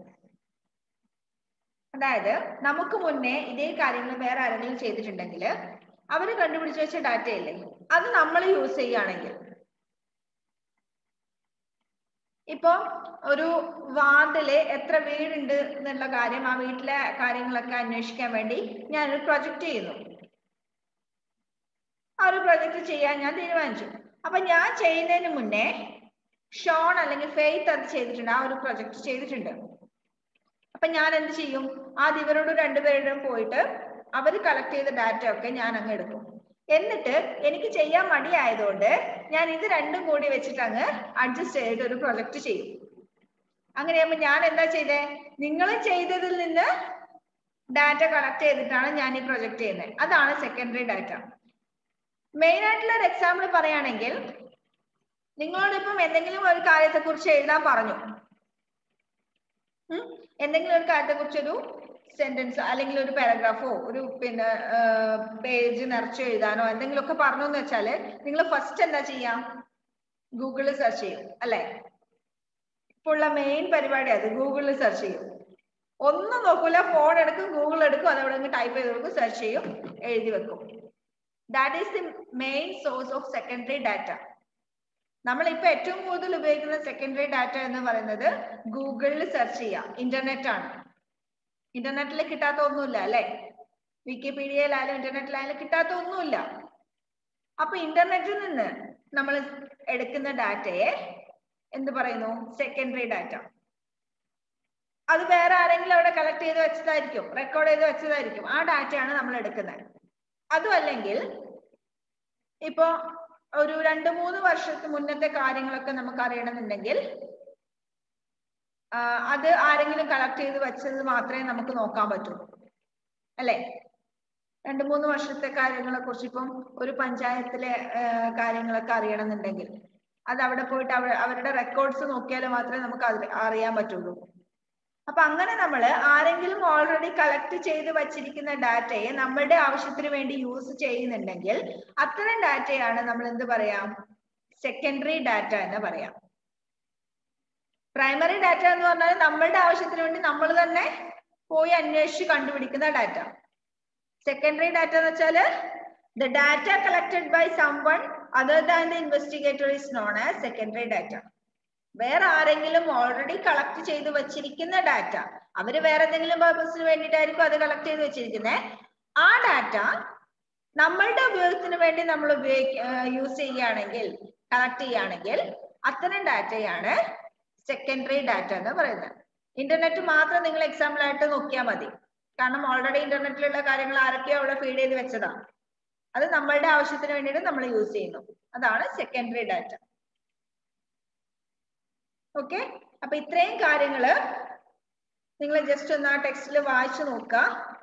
[SPEAKER 2] അതായത് നമുക്ക് മുന്നേ ഇതേ കാര്യങ്ങൾ വേറെ ആരെങ്കിലും ചെയ്തിട്ടുണ്ടെങ്കിൽ അവര് കണ്ടുപിടിച്ച് വെച്ച ഡാറ്റ ഇല്ലേ അത് നമ്മൾ യൂസ് ചെയ്യുകയാണെങ്കിൽ ഇപ്പൊ ഒരു വാർഡില് എത്ര വീടുണ്ട് എന്നുള്ള കാര്യം ആ വീട്ടിലെ കാര്യങ്ങളൊക്കെ അന്വേഷിക്കാൻ വേണ്ടി ഞാനൊരു പ്രൊജക്ട് ചെയ്യുന്നു ആ ഒരു പ്രൊജക്ട് ചെയ്യാൻ ഞാൻ തീരുമാനിച്ചു അപ്പൊ ഞാൻ ചെയ്യുന്നതിന് മുന്നേ ഷോൺ അല്ലെങ്കിൽ ഫെയ്ത്ത് അത് ചെയ്തിട്ടുണ്ട് ആ ഒരു പ്രൊജക്ട് ചെയ്തിട്ടുണ്ട് അപ്പൊ ഞാൻ എന്ത് ചെയ്യും ആദ്യം ഇവരോട് രണ്ടുപേരോടും പോയിട്ട് അവർ കളക്ട് ചെയ്ത ഡാറ്റ ഒക്കെ ഞാൻ അങ്ങ് എടുക്കും എന്നിട്ട് എനിക്ക് ചെയ്യാൻ മടിയായതുകൊണ്ട് ഞാൻ ഇത് രണ്ടും കൂടി വെച്ചിട്ട് അങ്ങ് അഡ്ജസ്റ്റ് ചെയ്തിട്ട് ഒരു പ്രൊജക്ട് ചെയ്യും അങ്ങനെയാകുമ്പോ ഞാൻ എന്താ ചെയ്തേ നിങ്ങൾ ചെയ്തതിൽ നിന്ന് ഡാറ്റ കളക്ട് ചെയ്തിട്ടാണ് ഞാൻ ഈ പ്രൊജക്ട് ചെയ്യുന്നത് അതാണ് സെക്കൻഡറി ഡാറ്റ മെയിൻ ആയിട്ടുള്ള ഒരു എക്സാമ്പിൾ പറയുകയാണെങ്കിൽ നിങ്ങളോട് ഇപ്പം എന്തെങ്കിലും ഒരു കാര്യത്തെ കുറിച്ച് എഴുതാൻ പറഞ്ഞു ഉം? എന്തെങ്കിലും ഒരു കാര്യത്തെ കുറിച്ച് ഒരു സെന്റൻസ് അല്ലെങ്കിൽ ഒരു പാരഗ്രാഫോ ഒരു പിന്നെ പേജ് നിറച്ച് എഴുതാനോ എന്തെങ്കിലുമൊക്കെ പറഞ്ഞു എന്ന് വെച്ചാല് നിങ്ങൾ ഫസ്റ്റ് എന്താ ചെയ്യാം ഗൂഗിളിൽ സെർച്ച് ചെയ്യും അല്ലെ ഇപ്പൊ ഉള്ള മെയിൻ പരിപാടി അത് ഗൂഗിളിൽ സെർച്ച് ചെയ്യും ഒന്നും നോക്കൂല ഫോൺ എടുക്കും ഗൂഗിൾ എടുക്കും അതവിടെ ടൈപ്പ് ചെയ്ത് കൊടുക്കും സെർച്ച് ചെയ്യും എഴുതി വെക്കും that is the main source of secondary data നമ്മൾ ഇപ്പൊ ഏറ്റവും കൂടുതൽ ഉപയോഗിക്കുന്ന സെക്കൻഡറി ഡാറ്റ എന്ന് പറയുന്നത് ഗൂഗിളിൽ സെർച്ച് ചെയ്യാം ഇന്റർനെറ്റ് ആണ് ഇന്റർനെറ്റിൽ കിട്ടാത്ത ഒന്നുമില്ല അല്ലെ വിക്കിപീഡിയയിലായാലും ഇന്റർനെറ്റിലായാലും കിട്ടാത്ത ഒന്നുമില്ല അപ്പൊ ഇന്റർനെറ്റിൽ നിന്ന് നമ്മൾ എടുക്കുന്ന ഡാറ്റയെ എന്ത് പറയുന്നു സെക്കൻഡറി ഡാറ്റ അത് വേറെ ആരെങ്കിലും അവിടെ കളക്ട് ചെയ്ത് വെച്ചതായിരിക്കും റെക്കോർഡ് ചെയ്ത് വെച്ചതായിരിക്കും ആ ഡാറ്റയാണ് നമ്മൾ എടുക്കുന്നത് അതും അല്ലെങ്കിൽ ഇപ്പോ ഒരു രണ്ട് മൂന്ന് വർഷത്തെ മുന്നത്തെ കാര്യങ്ങളൊക്കെ നമുക്ക് അറിയണമെന്നുണ്ടെങ്കിൽ ആ, അത് ആരെങ്കിലും കളക്ട് ചെയ്ത് വെച്ചത് മാത്രമേ നമുക്ക് നോക്കാൻ പറ്റുള്ളൂ അല്ലെ രണ്ട് മൂന്ന് വർഷത്തെ കാര്യങ്ങളെ കുറിച്ച് ഇപ്പം ഒരു പഞ്ചായത്തിലെ ആ, കാര്യങ്ങളൊക്കെ അറിയണമെന്നുണ്ടെങ്കിൽ അത് അവിടെ പോയിട്ട് അവ- അവരുടെ റെക്കോർഡ്സ് നോക്കിയാൽ മാത്രമേ നമുക്ക് അത് അറിയാൻ പറ്റുള്ളൂ അപ്പൊ അങ്ങനെ നമ്മൾ ആരെങ്കിലും ഓൾറെഡി കളക്ട് ചെയ്ത് വച്ചിരിക്കുന്ന ഡാറ്റയെ നമ്മളുടെ ആവശ്യത്തിന് വേണ്ടി യൂസ് ചെയ്യുന്നുണ്ടെങ്കിൽ അത്തരം ഡാറ്റയാണ് നമ്മൾ എന്ത് പറയാം സെക്കൻഡറി ഡാറ്റ എന്ന് പറയാം പ്രൈമറി ഡാറ്റ എന്ന് പറഞ്ഞാൽ നമ്മളുടെ ആവശ്യത്തിന് വേണ്ടി നമ്മൾ തന്നെ പോയി അന്വേഷിച്ച് കണ്ടുപിടിക്കുന്ന ഡാറ്റ സെക്കൻഡറി ഡാറ്റ എന്ന് വെച്ചാല് the data collected by someone other than the investigator is known as secondary data വേറെ ആരെങ്കിലും ഓൾറെഡി കളക്ട് ചെയ്ത് വെച്ചിരിക്കുന്ന ഡാറ്റ അവര് വേറെ എന്തെങ്കിലും പർപ്പസിന് വേണ്ടിയിട്ടായിരിക്കും അത് കളക്ട് ചെയ്ത് വെച്ചിരിക്കുന്നത് ആ ഡാറ്റ നമ്മളുടെ ഉപയോഗത്തിന് വേണ്ടി നമ്മൾ ഉപയോഗിക്ക യൂസ് ചെയ്യുകയാണെങ്കിൽ കളക്ട് ചെയ്യുകയാണെങ്കിൽ അത്തരം ഡാറ്റയാണ് സെക്കൻഡറി ഡാറ്റ എന്ന് പറയുന്നത് ഇന്റർനെറ്റ് മാത്രം നിങ്ങൾ എക്സാമ്പിൾ ആയിട്ട് നോക്കിയാൽ മതി കാരണം ഓൾറെഡി ഇന്റർനെറ്റിലുള്ള കാര്യങ്ങൾ ആരൊക്കെയോ അവിടെ ഫീഡ് ചെയ്ത് വെച്ചതാണ് അത് നമ്മളുടെ ആവശ്യത്തിന് വേണ്ടിയിട്ട് നമ്മൾ യൂസ് ചെയ്യുന്നു അതാണ് സെക്കൻഡറി ഡാറ്റ ഓക്കെ അപ്പൊ ഇത്രയും കാര്യങ്ങള് നിങ്ങൾ ജസ്റ്റ് ഒന്ന് ആ ടെക്സ്റ്റിൽ വായിച്ചു നോക്കുക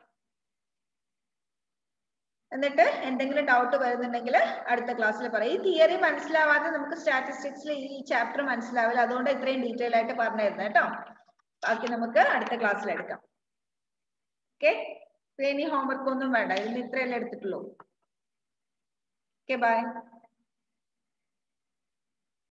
[SPEAKER 2] എന്നിട്ട് എന്തെങ്കിലും ഡൗട്ട് വരുന്നുണ്ടെങ്കിൽ അടുത്ത ക്ലാസ്സിൽ പറയും ഈ തിയറി മനസ്സിലാവാതെ നമുക്ക് സ്റ്റാറ്റിസ്റ്റിക്സിൽ ഈ ചാപ്റ്റർ മനസ്സിലാവില്ല അതുകൊണ്ട് ഇത്രയും ഡീറ്റെയിൽ ആയിട്ട് പറഞ്ഞു തരുന്നത് കേട്ടോ ബാക്കി നമുക്ക് അടുത്ത ക്ലാസ്സിൽ എടുക്കാം ഓക്കെ ഇനി ഹോംവർക്ക് ഒന്നും വേണ്ട ഇന്ന് ഇത്രയല്ലേ എടുത്തിട്ടുള്ളൂ ഓക്കെ ബൈ